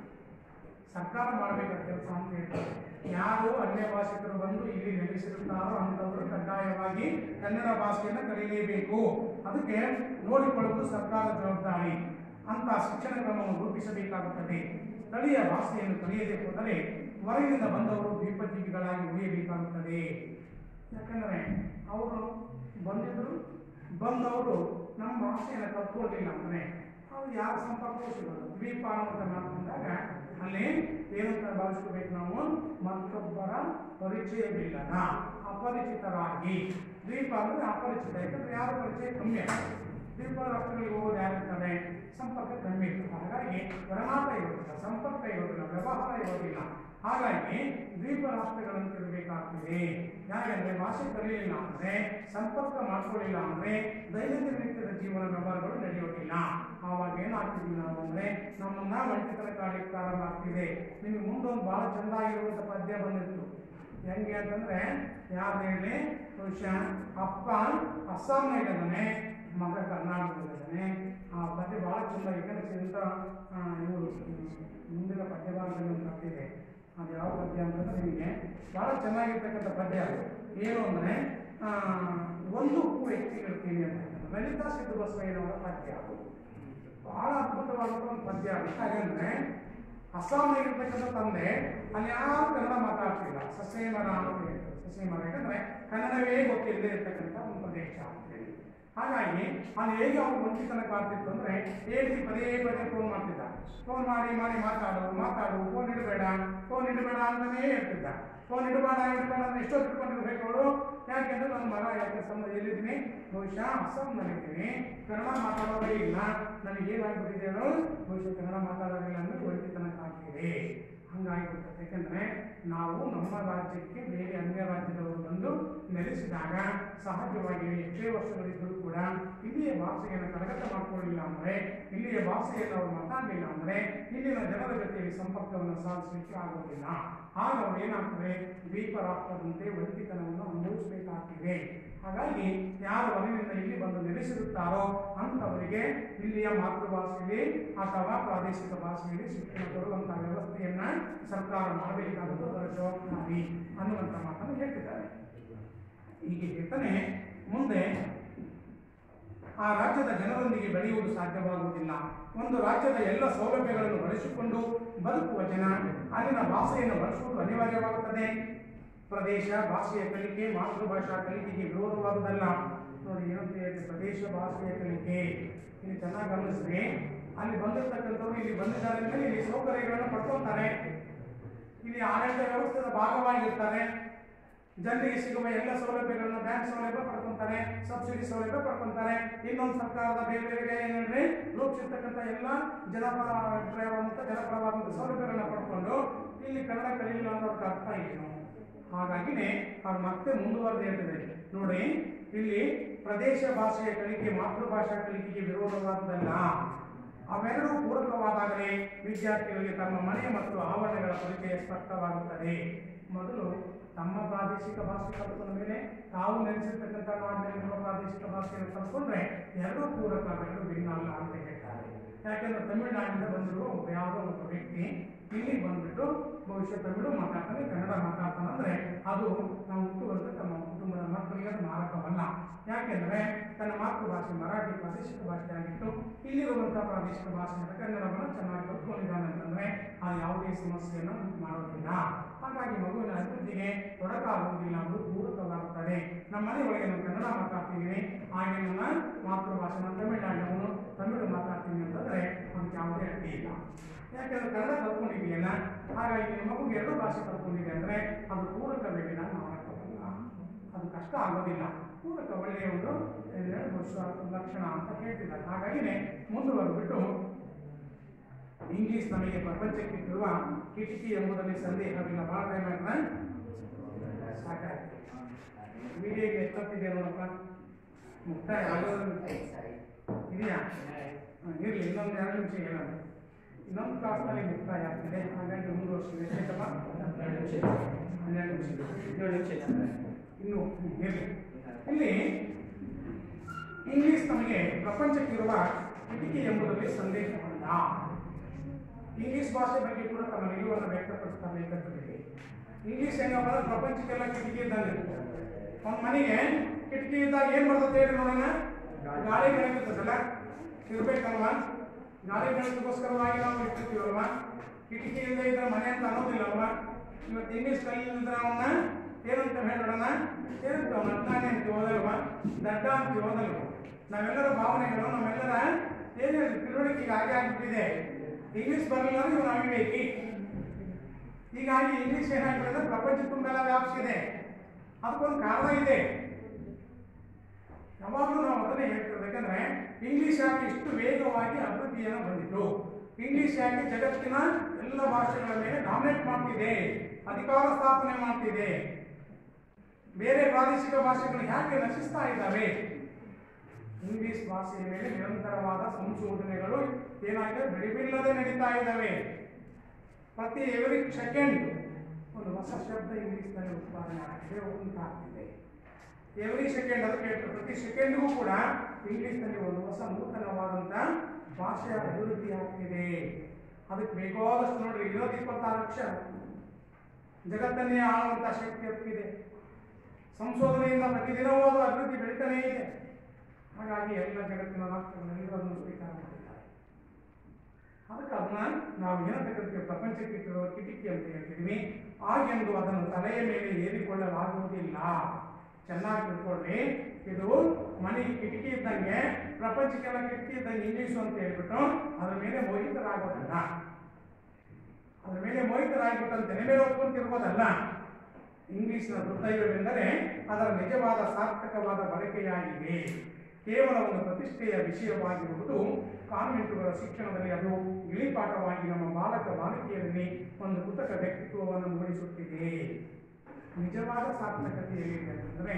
ಸರ್ಕಾರ ಮಾಡಬೇಕಾದ ಕೆಲಸ ಅಂತ ಹೇಳ್ತಾರೆ ಯಾರು ಅನ್ಯ ಭಾಷಿಕರು ಬಂದು ಇಲ್ಲಿ ನೆಲೆಸಿರುತ್ತಾರೋ ಅಂಥವರು ಕಡ್ಡಾಯವಾಗಿ ಕನ್ನಡ ಭಾಷೆಯನ್ನು ಕಲಿಯಲೇಬೇಕು ಅದಕ್ಕೆ ನೋಡಿಕೊಳ್ಳುವುದು ಸರ್ಕಾರದ ಜವಾಬ್ದಾರಿ ಅಂತ ಶಿಕ್ಷಣ ಕ್ರಮವನ್ನು ರೂಪಿಸಬೇಕಾಗುತ್ತದೆ ಸ್ಥಳೀಯ ಭಾಷೆಯನ್ನು ಕಲಿಯದೆ ಹೋದರೆ ಹೊರಗಿನಿಂದ ಬಂದವರು ದ್ವೀಪಜೀವಿಗಳಾಗಿ ಉಳಿಯಬೇಕಾಗುತ್ತದೆ ಯಾಕಂದರೆ ಅವರು ಬಂದಿದ್ದರು ಬಂದವರು ನಮ್ಮ ಭಾಷೆಯನ್ನು ಕಲ್ತ್ಕೊಂಡಿಲ್ಲ ಅಂದರೆ ಅವ್ರು ಯಾರ ಸಂಪರ್ಕವೂ ಸಿಗೋದು ದ್ವೀಪ ಅನ್ನುವಂಥ ಮಾತು ಬಂದಾಗ ಅಲ್ಲಿ ಏನಂತ ಭಾವಿಸ್ಕೋಬೇಕು ನಾವು ಮತ್ತೊಬ್ಬರ ಪರಿಚಯವಿಲ್ಲದ ಅಪರಿಚಿತರಾಗಿ ದ್ವೀಪ ಅಂದರೆ ಅಪರಿಚಿತ ಯಾಕಂದ್ರೆ ಯಾರ ಪರಿಚಯ ಕಮ್ಮಿ ಆಗ್ತದೆ ದ್ವೀಪ ರಾಷ್ಟ್ರಗಳಿಗೆ ಹೋಗೋದು ಯಾರಿರ್ತಾರೆ ಸಂಪರ್ಕ ಕಮ್ಮಿ ಇರ್ತದೆ ಹಾಗಾಗಿ ಒಡನಾಟ ಇರೋದಿಲ್ಲ ಸಂಪರ್ಕ ಇರೋದಿಲ್ಲ ವ್ಯವಹಾರ ಇರೋದಿಲ್ಲ ಹಾಗಾಗಿ ದ್ವೀಪ ರಾಷ್ಟ್ರಗಳನ್ನು ಇರಬೇಕಾಗ್ತದೆ ಯಾಕೆಂದ್ರೆ ಭಾಷೆ ಕಲಿಯಲಿಲ್ಲ ಅಂದ್ರೆ ಸಂಪರ್ಕ ಮಾಡ್ಕೊಳ್ಳಿಲ್ಲ ಅಂದ್ರೆ ದೈನಂದಿನ ನಿತ್ಯದ ಜೀವನ ವ್ಯವಹಾರಗಳು ನಡೆಯೋದಿಲ್ಲ ಆವಾಗ ಏನಾಗ್ತಿದ್ವಿ ನಾವು ಅಂದ್ರೆ ನಮ್ಮನ್ನ ವಂಚಿತರ ಕಾಡಲಿಕ್ಕೆ ಪ್ರಾರಂಭ ಆಗ್ತಿದೆ ನಿಮಗೆ ಮುಂದೊಂದು ಬಹಳ ಚೆಂದಾಗಿರುವಂಥ ಪದ್ಯ ಬಂದಿತ್ತು ಹೆಂಗೆ ಅಂತಂದ್ರೆ ಯಾರು ಹೇಳಿ ಬಹುಶಃ ಅಪ್ಪ ಅಸ್ಸಾಂನಾಗಿದ್ದಾನೆ ಮಗ ಕರ್ನಾಟಕದಲ್ಲಿದ್ದಾನೆ ಆ ಪದ್ಯ ಬಹಳ ಚೆಂದ ಯಾಕಂದ್ರೆ ಇಂಥ ಇವರು ಮುಂದಿನ ಪದ್ಯ ಭಾಗದಲ್ಲಿ ಒಂದು ಪದ್ಯ ಇದೆ ಅದು ಯಾವ ಪದ್ಯ ಅಂತಂದ್ರೆ ನಿಮಗೆ ಬಹಳ ಚೆನ್ನಾಗಿರ್ತಕ್ಕಂಥ ಪದ್ಯ ಅದು ಏನು ಅಂದರೆ ಒಂದು ಹೂ ಹೆಚ್ಚಿಗಿರ್ತೀನಿ ಅಂತ ಲಲಿತಾ ಸಿದ್ಧಬಸವಯ್ಯನವರ ಪದ್ಯ ಅದು ಬಹಳ ಅದ್ಭುತವಾದಂಥ ಒಂದು ಪದ್ಯ ಅದು ಹಾಗಂದ್ರೆ ಅಸ್ಸಾಂನಾಗಿರ್ತಕ್ಕಂಥ ತಂದೆ ಅಲ್ಲಿ ಯಾರು ಕನ್ನಡ ಮಾತಾಡ್ತಿಲ್ಲ ಸಸ್ಯಮರ ಅಂತ ಹೇಳ್ತಾರೆ ಸಸ್ಯಮರ ಯಾಕಂದ್ರೆ ಕನ್ನಡವೇ ಗೊತ್ತಿಲ್ಲದೆ ಇರ್ತಕ್ಕಂಥ ಒಂದು ಪ್ರದೇಶ ಅಂತ ಹೇಳಿ ಹಾಗಾಗಿ ಅಲ್ಲಿ ಹೇಗೆ ಅವ್ರು ವಂಚಿತನ ಕಾಡ್ತಿತ್ತು ಅಂದ್ರೆ ಹೇಳಿ ಪದೇ ಪದೇ ಫೋನ್ ಮಾಡ್ತಿದ್ದ ಫೋನ್ ಮಾಡಿ ಮಾಡಿ ಮಾತಾಡು ಮಾತಾಡು ಫೋನ್ ಇಡಬೇಡ ಫೋನ್ ಇಡಬೇಡ ಅಂತಾನೇ ಹೇಳ್ತಿದ್ದ ಫೋನ್ ಇಡಬೇಡ ಇಡಬೇಡ ಅಂದ್ರೆ ಎಷ್ಟೊತ್ತು ಇಟ್ಕೊಂಡಿರ್ಬೇಕು ಅವಳು ಯಾಕೆಂದ್ರೆ ನಾನು ಮರ ಯಾಕೆ ಸಂಬಂಧ ಎಲ್ಲಿದ್ದೀನಿ ಬಹುಶಃ ಅಸ್ಸಾಂನಲ್ಲಿದ್ದೀನಿ ಕನ್ನಡ ಮಾತಾಡೋದೇ ಇಲ್ಲ ನನಗೆ ಏನಾಗ್ಬಿಟ್ಟಿದೆ ಹೇಳು ಬಹುಶಃ ಕನ್ನಡ ಮಾತಾಡೋದಿಲ್ಲ ಅಂದ್ರೆ ವಂಚಿತನ ಕಾಡ್ತಿದೆ ಹಂಗಾಗಿಬಿಡುತ್ತೆ ಯಾಕಂದ್ರೆ ನಾವು ನಮ್ಮ ರಾಜ್ಯಕ್ಕೆ ಬೇರೆ ಅನ್ಯ ರಾಜ್ಯದವರು ಬಂದು ನೆಲೆಸಿದಾಗ ಸಹಜವಾಗಿ ಎಷ್ಟೇ ವರ್ಷಗಳಿದ್ದರೂ ಕೂಡ ಇಲ್ಲಿಯ ಭಾಷೆಯನ್ನು ಕರಗತ ಮಾಡ್ಕೊಳ್ಳಿಲ್ಲ ಅಂದರೆ ಇಲ್ಲಿಯ ಭಾಷೆಯನ್ನು ಅವರು ಮಾತಾಡಲಿಲ್ಲ ಅಂದರೆ ಇಲ್ಲಿನ ಜನರ ಜೊತೆಯಲ್ಲಿ ಸಂಪರ್ಕವನ್ನು ಸಾಧಿಸಲಿಕ್ಕೆ ಆಗೋದಿಲ್ಲ ಆಗ ಅವ್ರು ಏನಾಗ್ತದೆ ದ್ವೀಪ ರಾಷ್ಟ್ರದಂತೆ ವಂಚಿತನವನ್ನು ಅನುಭವಿಸಬೇಕಾಗ್ತಿದೆ ಹಾಗಾಗಿ ಯಾರು ಹೊರಗಿನಿಂದ ಇಲ್ಲಿ ಬಂದು ನೆಲೆಸಿರುತ್ತಾರೋ ಅಂಥವರಿಗೆ ಇಲ್ಲಿಯ ಮಾತೃಭಾಷೆಯಲ್ಲಿ ಅಥವಾ ಪ್ರಾದೇಶಿಕ ಭಾಷೆಯಲ್ಲಿ ಶಿಕ್ಷಣ ಕೊಡುವಂತಹ ವ್ಯವಸ್ಥೆಯನ್ನ ಸರ್ಕಾರ ಮಾಡಬೇಕಾದದ್ದು ಅದರ ಜವಾಬ್ದಾರಿ ಅನ್ನುವಂಥ ಮಾತನ್ನು ಹೇಳ್ತಿದ್ದಾರೆ ಹೀಗೆ ಹೇಳ್ತಾನೆ ಮುಂದೆ ಆ ರಾಜ್ಯದ ಜನರೊಂದಿಗೆ ಬೆಳೆಯುವುದು ಸಾಧ್ಯವಾಗುವುದಿಲ್ಲ ಒಂದು ರಾಜ್ಯದ ಎಲ್ಲ ಸೌಲಭ್ಯಗಳನ್ನು ಬಳಸಿಕೊಂಡು ಬದುಕುವ ಜನ ಅಲ್ಲಿನ ಭಾಷೆಯನ್ನು ಬಳಸುವುದು ಅನಿವಾರ್ಯವಾಗುತ್ತದೆ ಪ್ರದೇಶ ಭಾಷೆಯ ಕಲಿಕೆ ಮಾತೃಭಾಷಾ ಕಲಿಕೆಗೆ ವಿರೋಧವಾದುದಲ್ಲ ನೋಡಿ ಏನಂತ ಹೇಳಿದ್ರೆ ಪ್ರದೇಶ ಭಾಷೆಯ ಕಲಿಕೆ ಇಲ್ಲಿ ಚೆನ್ನಾಗಿ ಗಮನಿಸಿದ್ರೆ ಅಲ್ಲಿ ಬಂದಿರ್ತಕ್ಕಂಥವ್ರು ಇಲ್ಲಿ ಬಂದಿದ್ದಾರೆ ಅಂದ್ರೆ ಇಲ್ಲಿ ಸೌಕರ್ಯಗಳನ್ನು ಪಡ್ಕೊಳ್ತಾರೆ ಇಲ್ಲಿ ಆಡಳಿತ ವ್ಯವಸ್ಥೆಯ ಭಾಗವಾಗಿರ್ತಾರೆ ಜನರಿಗೆ ಸಿಗುವ ಎಲ್ಲ ಸೌಲಭ್ಯಗಳನ್ನು ಬ್ಯಾಂಕ್ ಸೌಲಭ್ಯ ಪಡ್ಕೊಂತಾರೆ ಸಬ್ಸಿಡಿ ಸೌಲಭ್ಯ ಪಡ್ಕೊಂತಾರೆ ಇನ್ನೊಂದು ಸರ್ಕಾರದ ಬೇರೆ ಬೇರೆ ಏನಂದ್ರೆ ರೂಪಿಸಿರ್ತಕ್ಕಂಥ ಎಲ್ಲ ಜನಪರವಾದಂಥ ಜನಪರವಾದಂಥ ಸೌಲಭ್ಯಗಳನ್ನ ಪಡ್ಕೊಂಡು ಇಲ್ಲಿ ಕನ್ನಡ ಕಲಿಯಿಲ್ಲ ಅನ್ನೋದಕ್ಕೆ ಅರ್ಥ ಏನು ಹಾಗಾಗಿನೇ ಅವ್ರು ಮತ್ತೆ ಮುಂದುವರೆದು ಹೇಳ್ತಿದ್ದಾರೆ ನೋಡಿ ಇಲ್ಲಿ ಪ್ರದೇಶ ಭಾಷೆಯ ಕಲಿಕೆ ಮಾತೃಭಾಷಾ ಕಲಿಕೆಗೆ ವಿರೋಧವಾದುದಲ್ಲ ಅವೆರಡೂ ಪೂರಕವಾದಾಗಲೇ ವಿದ್ಯಾರ್ಥಿಗಳಿಗೆ ತಮ್ಮ ಮನೆ ಮತ್ತು ಆವರಣಗಳ ಪರಿಚಯ ಸ್ಪಷ್ಟವಾಗುತ್ತದೆ ಮೊದಲು ತಮ್ಮ ಪ್ರಾದೇಶಿಕ ಭಾಷೆ ಕಲ್ತ್ಕೊಂಡ ಮೇಲೆ ತಾವು ನೆಲೆಸಿರ್ತಕ್ಕಂಥ ನಾಡಿನಲ್ಲಿರುವ ಪ್ರಾದೇಶಿಕ ಭಾಷೆಯನ್ನು ಕಲ್ತ್ಕೊಂಡ್ರೆ ಎರಡೂ ಪೂರಕ ಎರಡೂ ಭಿನ್ನ ಅಲ್ಲ ಅಂತ ಹೇಳ್ತಾರೆ ಯಾಕೆಂದ್ರೆ ತಮಿಳುನಾಡಿನಿಂದ ಬಂದಿರುವ ಒಬ್ಬ ಯಾವುದೋ ಒಬ್ಬ ವ್ಯಕ್ತಿ ಇಲ್ಲಿ ಬಂದ್ಬಿಟ್ಟು ಭವಿಷ್ಯ ತಮಿಳು ಮಾತಾಡ್ತಾನೆ ಕನ್ನಡ ಮಾತಾಡ್ತಾನೆ ಅಂದ್ರೆ ಅದು ನಾವು ಹುಟ್ಟುವಂತ ತಮ್ಮ ಕುಟುಂಬದ ಮಕ್ಕಳಿಗೆ ಅದು ಮಾರಕವಲ್ಲ ಯಾಕೆಂದ್ರೆ ತನ್ನ ಮಾತೃಭಾಷೆ ಮರಾಠಿ ಪ್ರಾದೇಶಿಕ ಭಾಷೆ ಆಗಿತ್ತು ಇಲ್ಲಿರುವಂತಹ ಪ್ರಾದೇಶಿಕ ಭಾಷೆ ಅಂತ ಕನ್ನಡವನ್ನು ಚೆನ್ನಾಗಿ ಕಲ್ತ್ಕೊಂಡಿದ್ದಾನೆ ಅಂತಂದ್ರೆ ಅದು ಯಾವುದೇ ಸಮಸ್ಯೆಯನ್ನು ಉಂಟು ಮಾಡೋದಿಲ್ಲ ಹಾಗಾಗಿ ಮಗುವಿನ ಅಭಿವೃದ್ಧಿಗೆ ತೊಡಕಾಗುವುದಿಲ್ಲ ಅದು ಪೂರಕವಾಗುತ್ತದೆ ನಮ್ಮ ಮನೆ ಒಳಗೆ ನಾನು ಕನ್ನಡ ಮಾತಾಡ್ತಿದ್ದೀನಿ ಹಾಗೆ ನನ್ನ ಮಾತೃಭಾಷೆ ನಾನು ತಮಿಳುನಾಡಿನವನು ತಮಿಳು ಮಾತಾಡ್ತೀನಿ ಅಂತಂದ್ರೆ ಅದಕ್ಕೆ ಯಾವುದೇ ಅಡ್ಡಿ ಇಲ್ಲ ಯಾಕಂದ್ರೆ ಕನ್ನಡ ಕಲ್ತ್ಕೊಂಡಿದೆಯಲ್ಲ ಹಾಗಾಗಿ ನಿಮ್ಮ ಮಗುಗೆ ಎರಡು ಭಾಷೆ ಕಲ್ತ್ಕೊಂಡಿದೆ ಅಂದ್ರೆ ಅದು ಪೂರಕ ಬೆಳೆನ ಮಾರಕವಲ್ಲ ಅದು ಕಷ್ಟ ಆಗೋದಿಲ್ಲ ಪೂರಕ ಒಳ್ಳೆಯ ಒಂದು ಎರಡು ವರ್ಷ ಲಕ್ಷಣ ಅಂತ ಹೇಳ್ತಿದ್ದಾರೆ ಹಾಗಾಗಿನೇ ಮುಂದುವರೆದ್ಬಿಟ್ಟು ಇಂಗ್ಲಿಷ್ ನಮಗೆ ಪ್ರಪಂಚಕ್ಕೆ ಇರುವ ಕಿಟಕಿ ಎಂಬುದರಲ್ಲಿ ಸಂದೇಹವಿಲ್ಲ ಬಹಳ ಟೈಮ್ ಆಯ್ತಾ ಸಾಕಾಯ್ತು ವಿಡಿಯೋಗೆ ಎಷ್ಟೊತ್ತಿದೆ ನೋಡಪ್ಪ ಮುಕ್ತಾಯ ಆಗೋದ್ರಲ್ಲಿ ಇದೆಯಾ ಹ್ಮ್, ಇರ್ಲಿ ಇನ್ನೊಂದು ಎರಡು ನಿಮಿಷ ಹೇಳೋಣ ಇನ್ನೊಂದು ಕ್ಲಾಸ್ನಲ್ಲಿ ಮುಕ್ತಾಯ ಆಗ್ತದೆ ಹಾಗಾಗಿ ಮುಂದುವರ್ಸಿದೆ ಎಷ್ಟೈತಪ್ಪ ಹನ್ನೆರಡು ನಿಮಿಷ ಏಳು ನಿಮಿಷ ಇದೆ. ಇನ್ನು ಇರಲಿ ಇಲ್ಲಿ ಇಂಗ್ಲಿಷ್ ನಮಗೆ ಪ್ರಪಂಚಕ್ಕಿರುವ ಕಿಟಕಿ ಎಂಬುದರಲ್ಲಿ ಸಂದೇಶವಲ್ಲ ಇಂಗ್ಲಿಷ್ ಭಾಷೆ ಬಗ್ಗೆ ಕೂಡ ತಮ್ಮ ನಿಲುವನ್ನು ವ್ಯಕ್ತಪಡಿಸ್ತಾ ಲೇಖಕರಿಗೆ ಇಂಗ್ಲಿಷ್ ಹೆಂಗಪ್ಪ ಅಂದ್ರೆ ಪ್ರಪಂಚಕ್ಕೆಲ್ಲ ಕಿಟಕಿ ಇದ್ದಂಗೆ ಒಂದು ಮನೆಗೆ ಕಿಟಕಿ ಇದ್ದಾಗ ಏನ್ ಬರ್ತದೆ ಹೇಳಿ ನೋಡೋಣ ಗಾಳಿ ಬೆಳಗುತ್ತದಲ್ಲ ಇರ್ಬೇಕಲ್ವಾ ಗಾಳಿ ಬೆಳಕಿಗೋಸ್ಕರವಾಗಿ ನಾವು ಇಟ್ಟಿರ್ತೀವಲ್ವಾ ಕಿಟಕಿ ಇಲ್ಲದೆ ಇದ್ರೆ ಮನೆ ಅಂತ ಅನ್ನೋದಿಲ್ಲಲ್ವಾ ಇವತ್ತು ಇಂಗ್ಲಿಷ್ ಕಲಿಯಿಲ್ಲದ್ರೆ ಅವನ್ನ ಏನಂತ ಹೇಳೋಣ ಏನಂತ ನಡ್ತಾನೆ ಅಂತ ಓದಲ್ವಾ ದಡ್ಡ ಅಂತ ಓದಲ್ವಾ ನಾವೆಲ್ಲರ ಭಾವನೆಗಳು ನಮ್ಮೆಲ್ಲರ ಏನೇ ತಿಳುವಳಿಕೆಗೆ ಹಾಗೆ ಆಗಿಬಿಟ್ಟಿದೆ ಇಂಗ್ಲಿಷ್ ಬರಲಿಲ್ಲ ಅಂದ್ರೆ ಇವನು ಅವಿವೇಕಿ ಹೀಗಾಗಿ ಇಂಗ್ಲಿಷ್ ಏನಾಗಿದೆ ಅಂದ್ರೆ ಪ್ರಪಂಚ ತುಂಬೆಲ್ಲ ವ್ಯಾಪಿಸಿದೆ ಅದಕ್ಕೊಂದು ಕಾರಣ ಇದೆ ಯಾವಾಗಲೂ ನಾವು ಅದನ್ನೇ ಹೇಳ್ತಿರೋದು ಯಾಕಂದ್ರೆ ಇಂಗ್ಲಿಷ್ ಯಾಕೆ ಇಷ್ಟು ವೇಗವಾಗಿ ಅಭಿವೃದ್ಧಿಯನ್ನು ಬಂದಿತ್ತು ಇಂಗ್ಲಿಷ್ ಯಾಕೆ ಜಗತ್ತಿನ ಎಲ್ಲ ಭಾಷೆಗಳ ಮೇಲೆ ಡಾಮಿನೇಟ್ ಮಾಡ್ತಿದೆ ಅಧಿಕಾರ ಸ್ಥಾಪನೆ ಮಾಡ್ತಿದೆ ಬೇರೆ ಪ್ರಾದೇಶಿಕ ಭಾಷೆಗಳು ಯಾಕೆ ನಶಿಸ್ತಾ ಇದ್ದಾವೆ ಇಂಗ್ಲಿಷ್ ಭಾಷೆಯ ಮೇಲೆ ನಿರಂತರವಾದ ಸಂಶೋಧನೆಗಳು ಏನಾಗಿದೆ ಬಿಡಿಬಿಲ್ಲದೆ ನಡೀತಾ ಇದ್ದಾವೆ ಪ್ರತಿ ಎವ್ರಿ ಸೆಕೆಂಡ್ ಒಂದು ಹೊಸ ಶಬ್ದ ಇಂಗ್ಲಿಷ್ನಲ್ಲಿ ಉತ್ಪಾದನೆ ಆಗ್ತಿದೆ ಉಂಟಾಗ್ತಿದೆ ಎವ್ರಿ ಸೆಕೆಂಡ್ ಅದಕ್ಕೆ ಹೇಳ್ತಾರೆ ಪ್ರತಿ ಸೆಕೆಂಡ್ಗೂ ಕೂಡ ಇಂಗ್ಲಿಷ್ನಲ್ಲಿ ಒಂದು ಹೊಸ ನೂತನವಾದಂಥ ಭಾಷೆಯ ಅಭಿವೃದ್ಧಿ ಆಗ್ತಿದೆ ಅದಕ್ಕೆ ಬೇಕಾದಷ್ಟು ನೋಡ್ರಿ ಇರೋದು ಇಪ್ಪತ್ತಾರು ಅಕ್ಷರ ಜಗತ್ತನ್ನೇ ಆಳುವಂಥ ಶಕ್ತಿ ಅದಕ್ಕಿದೆ ಸಂಶೋಧನೆಯಿಂದ ಪ್ರತಿದಿನವೂ ಅದು ಅಭಿವೃದ್ಧಿ ಬೆಳೀತಾನೇ ಇದೆ ಹಾಗಾಗಿ ಎಲ್ಲ ಜಗತ್ತಿನ ರಾಷ್ಟ್ರಗಳೆಲ್ಲರೂ ಅದನ್ನು ಸ್ವೀಕಾರ ಮಾಡಿದ್ದಾರೆ ಅದಕ್ಕೆ ಅದನ್ನ ನಾವು ಏನಂತ ಕರಿತೀವಿ ಪ್ರಪಂಚಕ್ಕೆ ಇಟ್ಟಿರುವ ಕಿಟಕಿ ಅಂತ ಹೇಳ್ತಿದ್ವಿ ಹಾಗೆಂದು ಅದನ್ನು ತಲೆಯ ಮೇಲೆ ಏರಿಕೊಳ್ಳಲಾಗುವುದಿಲ್ಲ ಚೆನ್ನಾಗಿ ತಿಳ್ಕೊಳ್ಳಿ ಇದು ಮನೆ ಕಿಟಕಿ ಇದ್ದಂಗೆ ಪ್ರಪಂಚಕ್ಕೆಲ್ಲ ಕಿಟಕಿ ಇದ್ದಂಗೆ ಇಂಗ್ಲೀಷು ಅಂತ ಹೇಳ್ಬಿಟ್ಟು ಅದ್ರ ಮೇಲೆ ಮೋಹಿತರಾಗೋದಲ್ಲ ಅದ್ರ ಮೇಲೆ ಮೋಹಿತರಾಗ್ಬಿಟ್ಟು ಅಂತ ತೆನೆ ಮೇಲೆ ಹೊತ್ಕೊಂತಿರ್ಬೋದಲ್ಲ ಇಂಗ್ಲಿಷ್ನ ದುರ್ದೈವವೆಂದರೆ ಅದರ ನಿಜವಾದ ಸಾರ್ಥಕವಾದ ಬಳಕೆಯಾಗಿದೆ ಕೇವಲ ಒಂದು ಪ್ರತಿಷ್ಠೆಯ ವಿಷಯವಾಗಿರುವುದು ಕಾನ್ವೆಂಟುಗಳ ಶಿಕ್ಷಣದಲ್ಲಿ ಅದು ಇಳಿಪಾಠವಾಗಿ ನಮ್ಮ ಬಾಲಕ ಬಾಲಕಿಯರಲ್ಲಿ ಒಂದು ಕೃತಕ ವ್ಯಕ್ತಿತ್ವವನ್ನು ಮೂಡಿಸುತ್ತಿದೆ ನಿಜವಾದ ಸಾರ್ಥಕತೆ ಎಲ್ಲಿದೆ ಅಂತಂದ್ರೆ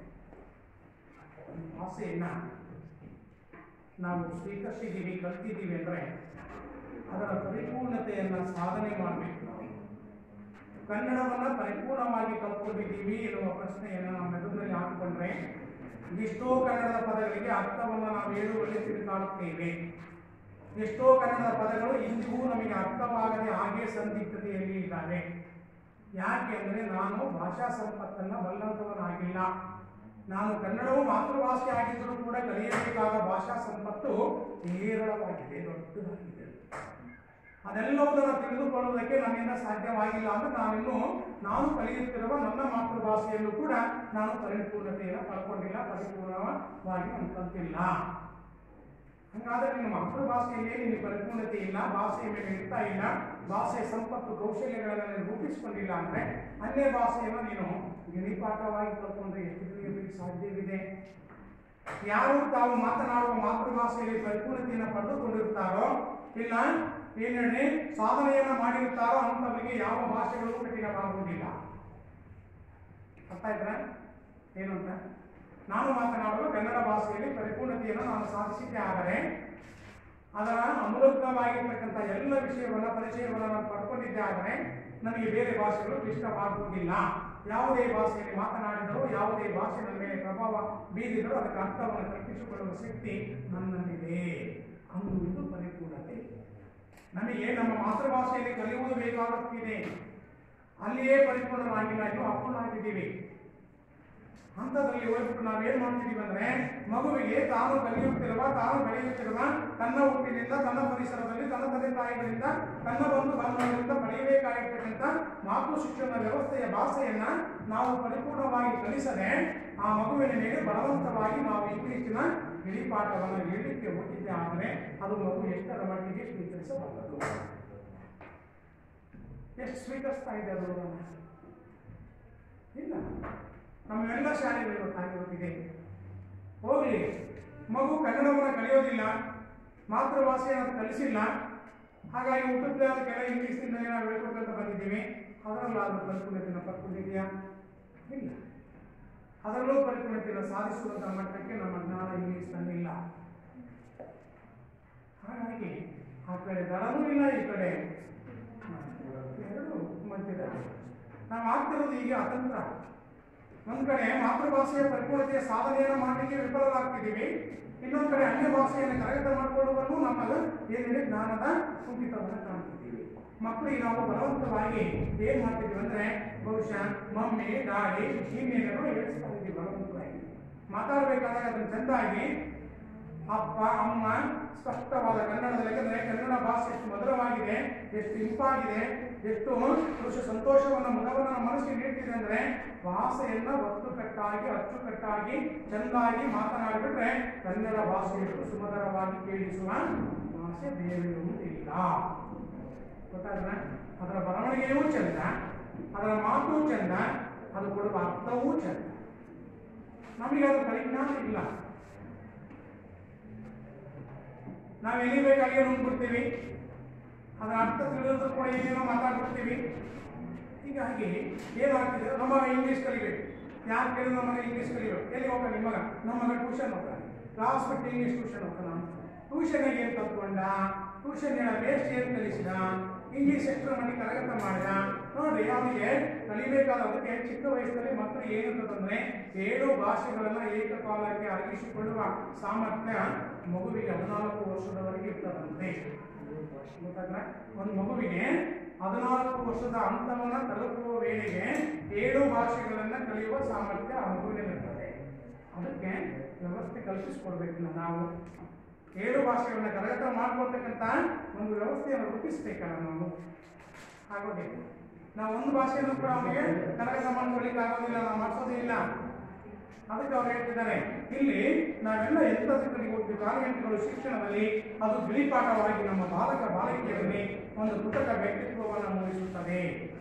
ಭಾಷೆಯನ್ನ ನಾವು ಸ್ವೀಕರಿಸಿದ್ದೀವಿ ಕಲ್ತಿದ್ದೀವಿ ಅಂದ್ರೆ ಅದರ ಪರಿಪೂರ್ಣತೆಯನ್ನ ಸಾಧನೆ ಮಾಡಬೇಕು ನಾವು ಕನ್ನಡವನ್ನ ಪರಿಪೂರ್ಣವಾಗಿ ಕಲ್ತ್ಕೊಂಡಿದ್ದೀವಿ ಎನ್ನುವ ಪ್ರಶ್ನೆಯನ್ನು ನಮ್ಮ ಮೆದುಳಿನಲ್ಲಿ ಹಾಕಿಕೊಂಡ್ರೆ ಎಷ್ಟೋ ಕನ್ನಡದ ಪದಗಳಿಗೆ ಅರ್ಥವನ್ನು ನಾವು ಹೇಳುವಲ್ಲಿ ತಿರುಗಾಡುತ್ತೇವೆ ಎಷ್ಟೋ ಕನ್ನಡದ ಪದಗಳು ಇಂದಿಗೂ ನಮಗೆ ಅರ್ಥವಾಗದೆ ಹಾಗೆ ಸಂದಿಗ್ಧತೆಯಲ್ಲಿ ಇದ್ದಾವೆ ಯಾಕೆ ಅಂದರೆ ನಾನು ಭಾಷಾ ಸಂಪತ್ತನ್ನು ಬಲ್ಲಂತವನಾಗಿಲ್ಲ ನಾನು ಕನ್ನಡವು ಮಾತೃಭಾಷೆ ಆಗಿದ್ದರೂ ಕೂಡ ಕಲಿಯಬೇಕಾದ ಭಾಷಾ ಸಂಪತ್ತು ಹೇರಳವಾಗಿದೆ ದೊಡ್ಡದಾಗಿದೆ ಅದೆಲ್ಲವುದನ್ನು ತಿಳಿದುಕೊಳ್ಳುವುದಕ್ಕೆ ನನ್ನಿಂದ ಸಾಧ್ಯವಾಗಿಲ್ಲ ಅಂದ್ರೆ ನಾನಿನ್ನು ನಾನು ಕಲಿಯುತ್ತಿರುವ ನನ್ನ ಮಾತೃಭಾಷೆಯಲ್ಲೂ ಕೂಡ ನಾನು ಪರಿಪೂರ್ಣತೆಯನ್ನು ಪಡ್ಕೊಂಡಿಲ್ಲ ಪರಿಪೂರ್ಣವಾಗಿ ನಾನು ಕಲ್ತಿಲ್ಲ ಹಾಗಾದ್ರೆ ನಿಮ್ಮ ಮಾತೃಭಾಷೆಯಲ್ಲಿ ನಿಮಗೆ ಪರಿಪೂರ್ಣತೆ ಇಲ್ಲ ಭಾಷೆಯ ಮೇಲೆ ಇರ್ತಾ ಇಲ್ಲ ಭಾಷೆಯ ಸಂಪತ್ತು ಕೌಶಲ್ಯಗಳನ್ನು ನೀನು ರೂಪಿಸಿಕೊಂಡಿಲ್ಲ ಅಂದ್ರೆ ಅನ್ಯ ಭಾಷೆಯನ್ನು ನೀನು ಗಿಣಿಪಾಠವಾಗಿ ಕಲ್ತ್ಕೊಂಡ್ರೆ ಎಷ್ಟು ತಿಳಿಯಲಿಕ್ಕೆ ಸಾಧ್ಯವಿದೆ ಯಾರು ತಾವು ಮಾತನಾಡುವ ಮಾತೃಭಾಷೆಯಲ್ಲಿ ಪರಿಪೂರ್ಣತೆಯನ್ನು ಪಡೆದುಕೊಂಡಿರ್ತಾರೋ ಇಲ್ಲ ಏನ್ ಹೇಳಿ ಸಾಧನೆಯನ್ನ ಮಾಡಿರ್ತಾರೋ ಅಂತವರಿಗೆ ಯಾವ ಭಾಷೆಗಳು ಕಠಿಣವಾಗುವುದಿಲ್ಲ ಅರ್ಥ ಆಯ್ತಾ ಏನು ಅಂತ ನಾನು ಮಾತನಾಡುವ ಕನ್ನಡ ಭಾಷೆಯಲ್ಲಿ ಪರಿಪೂರ್ಣತೆಯನ್ನು ನಾನು ಸಾಧಿಸಿದ್ದೆ ಆದರೆ ಅದರ ಅಮೂಲಕವಾಗಿರ್ತಕ್ಕಂಥ ಎಲ್ಲ ವಿಷಯವನ್ನು ಪರಿಚಯವನ್ನು ನಾನು ಪಡ್ಕೊಂಡಿದ್ದೆ ಆದರೆ ನನಗೆ ಬೇರೆ ಭಾಷೆಗಳು ಇಷ್ಟವಾಗುವುದಿಲ್ಲ ಯಾವುದೇ ಭಾಷೆಯಲ್ಲಿ ಮಾತನಾಡಿದರೂ ಯಾವುದೇ ಭಾಷೆ ನನ್ನ ಮೇಲೆ ಪ್ರಭಾವ ಬೀರಿದರೂ ಅದಕ್ಕೆ ಅರ್ಥವನ್ನು ಕಲ್ಪಿಸಿಕೊಳ್ಳುವ ಶಕ್ತಿ ನನ್ನಲ್ಲಿದೆ ಅನ್ನುವುದು ಪರಿಪೂರ್ಣತೆ ನಮಗೆ ನಮ್ಮ ಮಾತೃಭಾಷೆಯಲ್ಲಿ ಕಲಿಯುವುದು ಬೇಕಾಗುತ್ತಿದೆ ಅಲ್ಲಿಯೇ ಪರಿಪೂರ್ಣವಾಗಿಲ್ಲ ಇನ್ನೂ ಅಪೂರ್ಣವಾಗಿದ್ದೀವಿ ಹಂತದಲ್ಲಿ ಹೋಗ್ಬಿಟ್ಟು ನಾವೇನ್ ಮಾಡ್ತಿದೀವಿ ಅಂದ್ರೆ ಮಗುವಿಗೆ ತಾನು ಕಲಿಯುತ್ತಿರುವ ತಾನು ಬೆಳೆಯುತ್ತಿರುವ ತನ್ನ ಹುಟ್ಟಿನಿಂದ ತನ್ನ ಪರಿಸರದಲ್ಲಿ ತನ್ನ ತಂದೆ ತಾಯಿಗಳಿಂದ ತನ್ನ ಬಂಧು ಬಾಂಧವರಿಂದ ಪಡೆಯಬೇಕಾಗಿರ್ತಕ್ಕಂಥ ಮಾತೃ ಶಿಕ್ಷಣ ವ್ಯವಸ್ಥೆಯ ಭಾಷೆಯನ್ನ ನಾವು ಪರಿಪೂರ್ಣವಾಗಿ ಕಲಿಸದೆ ಆ ಮಗುವಿನ ಮೇಲೆ ಬಲವಂತವಾಗಿ ನಾವು ಇಂಗ್ಲಿಶಿನ ಗಿಳಿಪಾಠವನ್ನು ನೀಡಲಿಕ್ಕೆ ಹೋಗಿದ್ದೆ ಆದರೆ ಅದು ಮಗು ಎಷ್ಟರ ಮಟ್ಟಿಗೆ ಸ್ವೀಕರಿಸಬಲ್ಲದು ಎಷ್ಟು ಸ್ವೀಕರಿಸ್ತಾ ಇದೆ ಅದು ಇಲ್ಲ ನಮ್ಮೆಲ್ಲ ಶಾಲೆಗಳು ಗೊತ್ತಾಗಿರುತ್ತಿದೆ ಹೋಗ್ಲಿ ಮಗು ಕನ್ನಡವನ್ನು ಕಲಿಯೋದಿಲ್ಲ ಮಾತೃಭಾಷೆಯನ್ನು ಕಲಿಸಿಲ್ಲ ಹಾಗಾಗಿ ಹುಟ್ಟುತ್ತಾದಕ್ಕೆಲ್ಲ ಇಂಗ್ಲೀಷ್ನಿಂದಲೇ ನಾವು ಹೇಳ್ಕೊಡ್ಕೊಂತ ಬಂದಿದ್ದೀವಿ ಅದರಲ್ಲಾದ್ರೂ ಪರಿಪೂರ್ಣತೆಯನ್ನು ಪಡ್ಕೊಂಡಿದೆಯಾ ಇಲ್ಲ ಅದರಲ್ಲೂ ಪರಿಪೂರ್ಣತೆಯನ್ನು ಸಾಧಿಸುವಂತಹ ಮಟ್ಟಕ್ಕೆ ನಮ್ಮ ಜ್ಞಾನ ಇಂಗ್ಲೀಷ್ನಲ್ಲಿಲ್ಲ ಹಾಗಾಗಿ ಆ ಕಡೆ ದಳನೂ ಇಲ್ಲ ಈ ಕಡೆ ಎರಡು ಮಧ್ಯದಲ್ಲಿ ನಾವು ಆಗ್ತಿರೋದು ಈಗ ಅತಂತ್ರ ಒಂದ್ ಕಡೆ ಮಾತೃಭಾಷೆಯ ಪರಿಪೂರ್ಣತೆಯ ಸಾಧನೆಯನ್ನು ಮಾಡಲಿಕ್ಕೆ ವಿಫಲರಾಗ್ತಿದ್ದೀವಿ ಇನ್ನೊಂದ್ ಕಡೆ ಅನ್ಯ ಭಾಷೆಯನ್ನು ಕರಗತ ಮಾಡಿಕೊಳ್ಳುವಲ್ಲೂ ನಮ್ಮದು ಏನಿದೆ ಜ್ಞಾನದ ಕುಂಠಿತವನ್ನು ಕಾಣ್ತಿದ್ದೀವಿ ಮಕ್ಕಳಿಗೆ ನಾವು ಬಲವಂತವಾಗಿ ಏನ್ ಮಾಡ್ತಿದ್ದೀವಿ ಅಂದ್ರೆ ಬಹುಶಃ ಮಮ್ಮಿ ಡಾಡಿ ಇನ್ನೇನೇನೋ ಹೇಳಿಸ್ತಾ ಇದ್ದೀವಿ ಬಲವಂತವಾಗಿ ಮಾತಾಡಬೇಕಾದಾಗ ಅದನ್ನು ಚೆಂದಾಗಿ ಅಪ್ಪ ಅಮ್ಮ ಸ್ಪಷ್ಟವಾದ ಕನ್ನಡದಲ್ಲಿ ಯಾಕಂದ್ರೆ ಕನ್ನಡ ಭಾಷೆ ಎಷ್ಟು ಮಧುರವಾಗಿದೆ ಎಷ್ಟು ಇಂಪಾಗಿದೆ ಎಷ್ಟು ಪುರುಷ ಸಂತೋಷವನ್ನು ಮನವನ್ನ ನಮ್ಮ ಮನಸ್ಸಿಗೆ ನೀಡ್ತಿದೆ ಅಂದ್ರೆ ಭಾಷೆಯನ್ನ ಒತ್ತುಕಟ್ಟಾಗಿ ಅಚ್ಚುಕಟ್ಟಾಗಿ ಚೆಂದಾಗಿ ಮಾತನಾಡಿಬಿಟ್ರೆ ಕನ್ನಡ ಭಾಷೆಯನ್ನು ಸುಮಧುರವಾಗಿ ಕೇಳಿಸುವ ಭಾಷೆ ಬೇರೆ ಇಲ್ಲ ಗೊತ್ತಾಗ್ತದ ಅದರ ಬರವಣಿಗೆಯೂ ಚಂದ ಅದರ ಮಾತು ಚಂದ ಅದು ಕೊಡುವ ಅರ್ಥವೂ ಚಂದ ನಮಗೆ ಅದರ ಪರಿಜ್ಞಾನ ಇಲ್ಲ ನಾವು ಎಲಿಬೇಕಾಗಿ ನುಂಗ್ಬಿಡ್ತೀವಿ ಅದರ ಅರ್ಥ ತಿಳಿದ್ರು ಕೂಡ ಏನೇನೋ ಮಾತಾಡ್ಬಿಡ್ತೀವಿ ಹೀಗಾಗಿ ಏನಾಗ್ತಿದೆ ನಮ್ಮ ಮಗ ಇಂಗ್ಲೀಷ್ ಕಲಿಬೇಕು ಯಾರು ಕೇಳಿದ್ರು ನಮ್ಮ ಮಗ ಇಂಗ್ಲೀಷ್ ಕಲಿಬೇಕು ಎಲ್ಲಿ ಹೋಗ ನಿಮ್ಮ ಮಗ ನಮ್ಮ ಮಗ ಟ್ಯೂಷನ್ ಹೋಗ್ತಾನೆ ಕ್ಲಾಸ್ ಬಿಟ್ಟು ಇಂಗ್ಲೀಷ್ ಟ್ಯೂಷನ್ ಹೋಗ್ತಾನ ಟ್ಯೂಷನ್ಗೆ ಏನು ಕಲ್ತ್ಕೊಂಡ ಟ್ಯೂಷನ್ ಹೇಳ ಬೇಸ್ಟ್ ಏನು ಕಲಿಸಿದ ಇಂಗ್ಲೀಷ್ ಎಷ್ಟರ ಮಟ್ಟಿಗೆ ಕರಗತ ಮಾಡಿದ ನೋಡ್ರಿ ಅವನಿಗೆ ಕಲಿಬೇಕಾದ ಅದಕ್ಕೆ ಚಿಕ್ಕ ವಯಸ್ಸಲ್ಲಿ ಮಕ್ಕಳು ಏನಂತಂದ್ರೆ ಏಳು ಭಾಷೆಗಳನ್ನ ಏಕಕಾಲಕ್ಕೆ ಅರಗಿಸಿಕೊಳ್ಳುವ ಸಾಮರ್ಥ್ಯ ಮಗುವಿಗೆ ಹದಿನಾಲ್ಕು ವರ್ಷದವರೆಗೆ ಇರ್ತದಂತೆ ಗೊತ್ತಾಗ್ಲ? ಒಂದು ಮಗುವಿಗೆ ಹದಿನಾಲ್ಕು ವರ್ಷದ ಹಂತವನ್ನ ತಲುಪುವ ವೇಳೆಗೆ ಏಳು ಭಾಷೆಗಳನ್ನ ಕಲಿಯುವ ಸಾಮರ್ಥ್ಯ ಆ ಮಗುವಿನಲ್ಲಿರ್ತದೆ ಅದಕ್ಕೆ ವ್ಯವಸ್ಥೆ ಕಲ್ಪಿಸಿಕೊಡ್ಬೇಕಿಲ್ಲ ನಾವು ಏಳು ಭಾಷೆಗಳನ್ನ ಕರಗತ ಮಾಡ್ಕೊಳ್ತಕ್ಕಂಥ ಒಂದು ವ್ಯವಸ್ಥೆಯನ್ನು ರೂಪಿಸ್ಬೇಕಲ್ಲ ನಾವು ಆಗೋದಿಲ್ಲ ನಾವು ಒಂದು ಭಾಷೆಯನ್ನು ಕೂಡ ಅವನಿಗೆ ಕರಗತ ಮಾಡ್ಕೊಳ್ಳಿಕ್ಕೆ ಆಗೋದಿಲ್ಲ ನಾವು ಮಾಡಿಸೋದೇ ಇಲ್ಲ ಅದಕ್ಕೆ ಅವ್ರು ಹೇಳ್ತಿದ್ದಾರೆ ಇಲ್ಲಿ ನಾವೆಲ್ಲ ಎಂಥದ್ದು ಕಲಿಬಹುದು ಕಾಲಗಂಟೆಗಳು ಶಿಕ್ಷಣದಲ್ಲಿ ಅದು ಬಿಳಿಪಾಠವಾಗಿ ನಮ್ಮ ಬಾಲಕ ಬಾಲಕಿಯರಲ್ಲಿ ಒಂದು ಕೃತಕ ವ್ಯಕ್ತಿತ್ವವನ್ನು ಮೂಡಿಸುತ್ತದೆ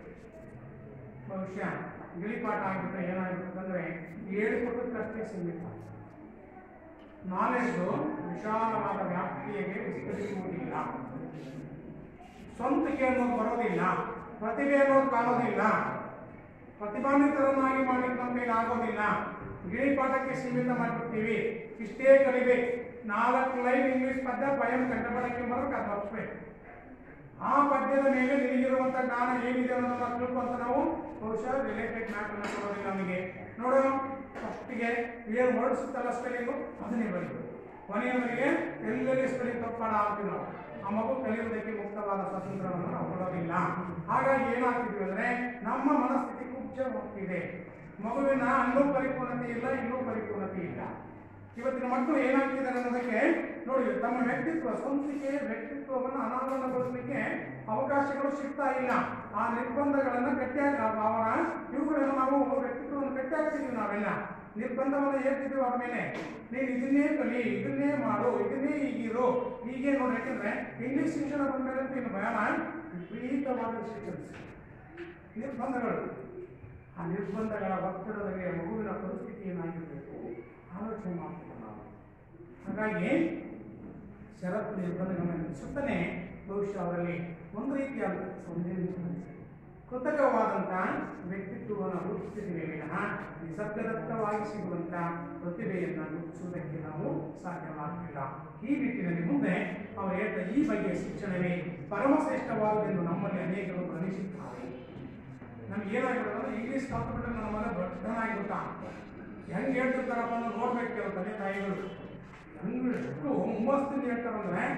ಬಹುಶಃ ಗಿಳಿಪಾಠ ಆಗಿಬಿಟ್ರೆ ಏನಾಗಿರುತ್ತಂದ್ರೆ ಏಳು ಪುಟಕ್ಕಷ್ಟೇ ಸೀಮಿತ ನಾಲೆಡ್ಜು ವಿಶಾಲವಾದ ವ್ಯಾಪ್ತಿಗೆ ವಿಸ್ತರಿಸುವುದಿಲ್ಲ ಸ್ವಂತಿಕೆ ಅನ್ನೋದು ಬರೋದಿಲ್ಲ ಪ್ರತಿಭೆ ಅನ್ನೋದು ಕಾಣೋದಿಲ್ಲ ಪ್ರತಿಭಾನ್ವಿತರನ್ನಾಗಿ ಮಾಡಲಿಕ್ಕೆ ನಮ್ಮ ಕೈಲಿ ಆಗೋದಿಲ್ಲ ಗಿಳಿಪಾಠಕ್ಕೆ ಸೀಮಿತ ಮಾಡಿಬಿಡ್ತೀವಿ ಇಷ್ಟೇ ಕಲಿಬೇಕು ನಾಲ್ಕು ಲೈನ್ ಇಂಗ್ಲಿಷ್ ಪದ್ಯ ಸ್ವಯಂ ಕಂಠಪಡಕ್ಕೆ ಬರೋಕೆ ಅದು ತಪ್ಪಿಸ್ಬೇಕು ಆ ಪದ್ಯದ ಮೇಲೆ ನಿನಗಿರುವಂತ ಜ್ಞಾನ ಏನಿದೆ ಅನ್ನೋದನ್ನ ತಿಳ್ಕೊಂತ ನಾವು ಬಹುಶಃ ರಿಲೇಟೆಡ್ ಮ್ಯಾಟರ್ನ ಕೊಡೋದಿಲ್ಲ ನಮಗೆ ನೋಡೋಣ ಫಸ್ಟಿಗೆ ಏನು ಹೊರಡಿಸುತ್ತಲ್ಲ ಸ್ಪೆಲ್ಲಿಂಗು ಅದನ್ನೇ ಬರೀಬೇಕು ಕೊನೆಯವರಿಗೆ ಎಲ್ಲೆಲ್ಲಿ ಸ್ಪೆಲ್ಲಿಂಗ್ ತಪ್ಪಾಡ ಆಗ್ತೀವಿ ನಾವು ಆ ಮಗು ಕಲಿಯುವುದಕ್ಕೆ ಮುಕ್ತವಾದ ಸ್ವಾತಂತ್ರ್ಯವನ್ನು ನಾವು ಕೊಡೋದಿಲ್ಲ ಹಾಗಾಗಿ ಏನಾಗ್ತಿದ್ವಿ ಅಂದ್ರೆ ನಮ್ಮ ಮನಸ್ಥಿತಿ ಕುಬ್ಜವಾಗ್ತಿದೆ ಮಗುವಿನ ಅನ್ನೂ ಪರಿಪೂರ್ಣತೆ ಇಲ್ಲ ಇನ್ನೂ ಪರಿಪೂರ್ಣತೆ ಇಲ್ಲ ಇವತ್ತಿನ ಮಕ್ಕಳು ಏನಾಗ್ತಿದ್ದಾರೆ ಅನ್ನೋದಕ್ಕೆ ನೋಡಿ ತಮ್ಮ ವ್ಯಕ್ತಿತ್ವ ಸ್ವಂತಿಕೆ ವ್ಯಕ್ತಿತ್ವವನ್ನು ಅನಾವರಣಗೊಳಿಸಲಿಕ್ಕೆ ಅವಕಾಶಗಳು ಸಿಗ್ತಾ ಇಲ್ಲ ಆ ನಿರ್ಬಂಧಗಳನ್ನ ಗಟ್ಟಿಯಾಗಿ ಅವರ ಇವುಗಳನ್ನು ನಾವು ವ್ಯಕ್ತಿತ್ವವನ್ನು ಗಟ್ಟಿಯಾಗ್ತಿದ್ವಿ ನಾವೆಲ್ಲ ನಿರ್ಬಂಧವನ್ನು ಹೇರ್ತಿದ್ವಿ ಅವ್ರ ಮೇಲೆ ನೀನು ಇದನ್ನೇ ಕಲಿ ಇದನ್ನೇ ಮಾಡು ಇದನ್ನೇ ಹೀಗಿರು ಹೀಗೆ ನೋಡಿ ಯಾಕಂದ್ರೆ ಇಂಗ್ಲಿಷ್ ಶಿಕ್ಷಣ ಬಂದ ಮೇಲೆ ನೀನು ಬೇಡ ವಿಪರೀತವಾದ ಶಿಕ್ಷಣ ನಿರ್ಬಂಧಗಳು ಆ ನಿರ್ಬಂಧಗಳ ಒತ್ತಡದಲ್ಲಿ ಆ ಮಗುವಿನ ಪರಿಸ್ಥಿತಿ ಏನಾಗಿರಬೇಕು ಆಲೋಚನೆ ಮಾಡ್ತೀವಿ ನಾವು ಹಾಗಾಗಿ ಷರತ್ತು ನಿರ್ಬಂಧಗಳನ್ನು ವಿಧಿಸುತ್ತಾನೆ ಬಹುಶಃ ಅವರಲ್ಲಿ ಒಂದು ರೀತಿಯಾದ ಸಂದೇಹ ಕೃತಕವಾದಂಥ ವ್ಯಕ್ತಿತ್ವವನ್ನು ರೂಪಿಸ್ತಿದ್ದೀವಿ ವಿನಃ ನಿಸರ್ಗದತ್ತವಾಗಿ ಸಿಗುವಂಥ ಪ್ರತಿಭೆಯನ್ನು ರೂಪಿಸುವುದಕ್ಕೆ ನಾವು ಸಾಧ್ಯವಾಗಲಿಲ್ಲ ಈ ನಿಟ್ಟಿನಲ್ಲಿ ಮುಂದೆ ಅವರು ಹೇಳ್ತಾ ಈ ಬಗೆಯ ಶಿಕ್ಷಣವೇ ಪರಮಶ್ರೇಷ್ಠವಾದುದೆಂದು ನಮ್ಮಲ್ಲಿ ಅನೇಕರು ಭ್ರಮಿಸಿದ್ದಾರೆ ನಮ್ಗೆ ಏನಾಗಿರೋದು ಅಂದ್ರೆ ಇಂಗ್ಲೀಷ್ ಕಲ್ತ್ಬಿಟ್ರೆ ನನ್ನ ಮಗ ದೊಡ್ಡನಾಗಿಬಿಟ್ಟ ಹೆಂಗೆ ಹೇಳ್ತಿರ್ತಾರಪ್ಪ ಅನ್ನೋದು ನೋಡ್ಬೇಕು ಕೆಲವು ತಂದೆ ತಾಯಿಗಳು ಹೆಂಗೆ ಎಷ್ಟು ಹುಮ್ಮಸ್ತಿಂದ ಹೇಳ್ತಾರಂದ್ರೆ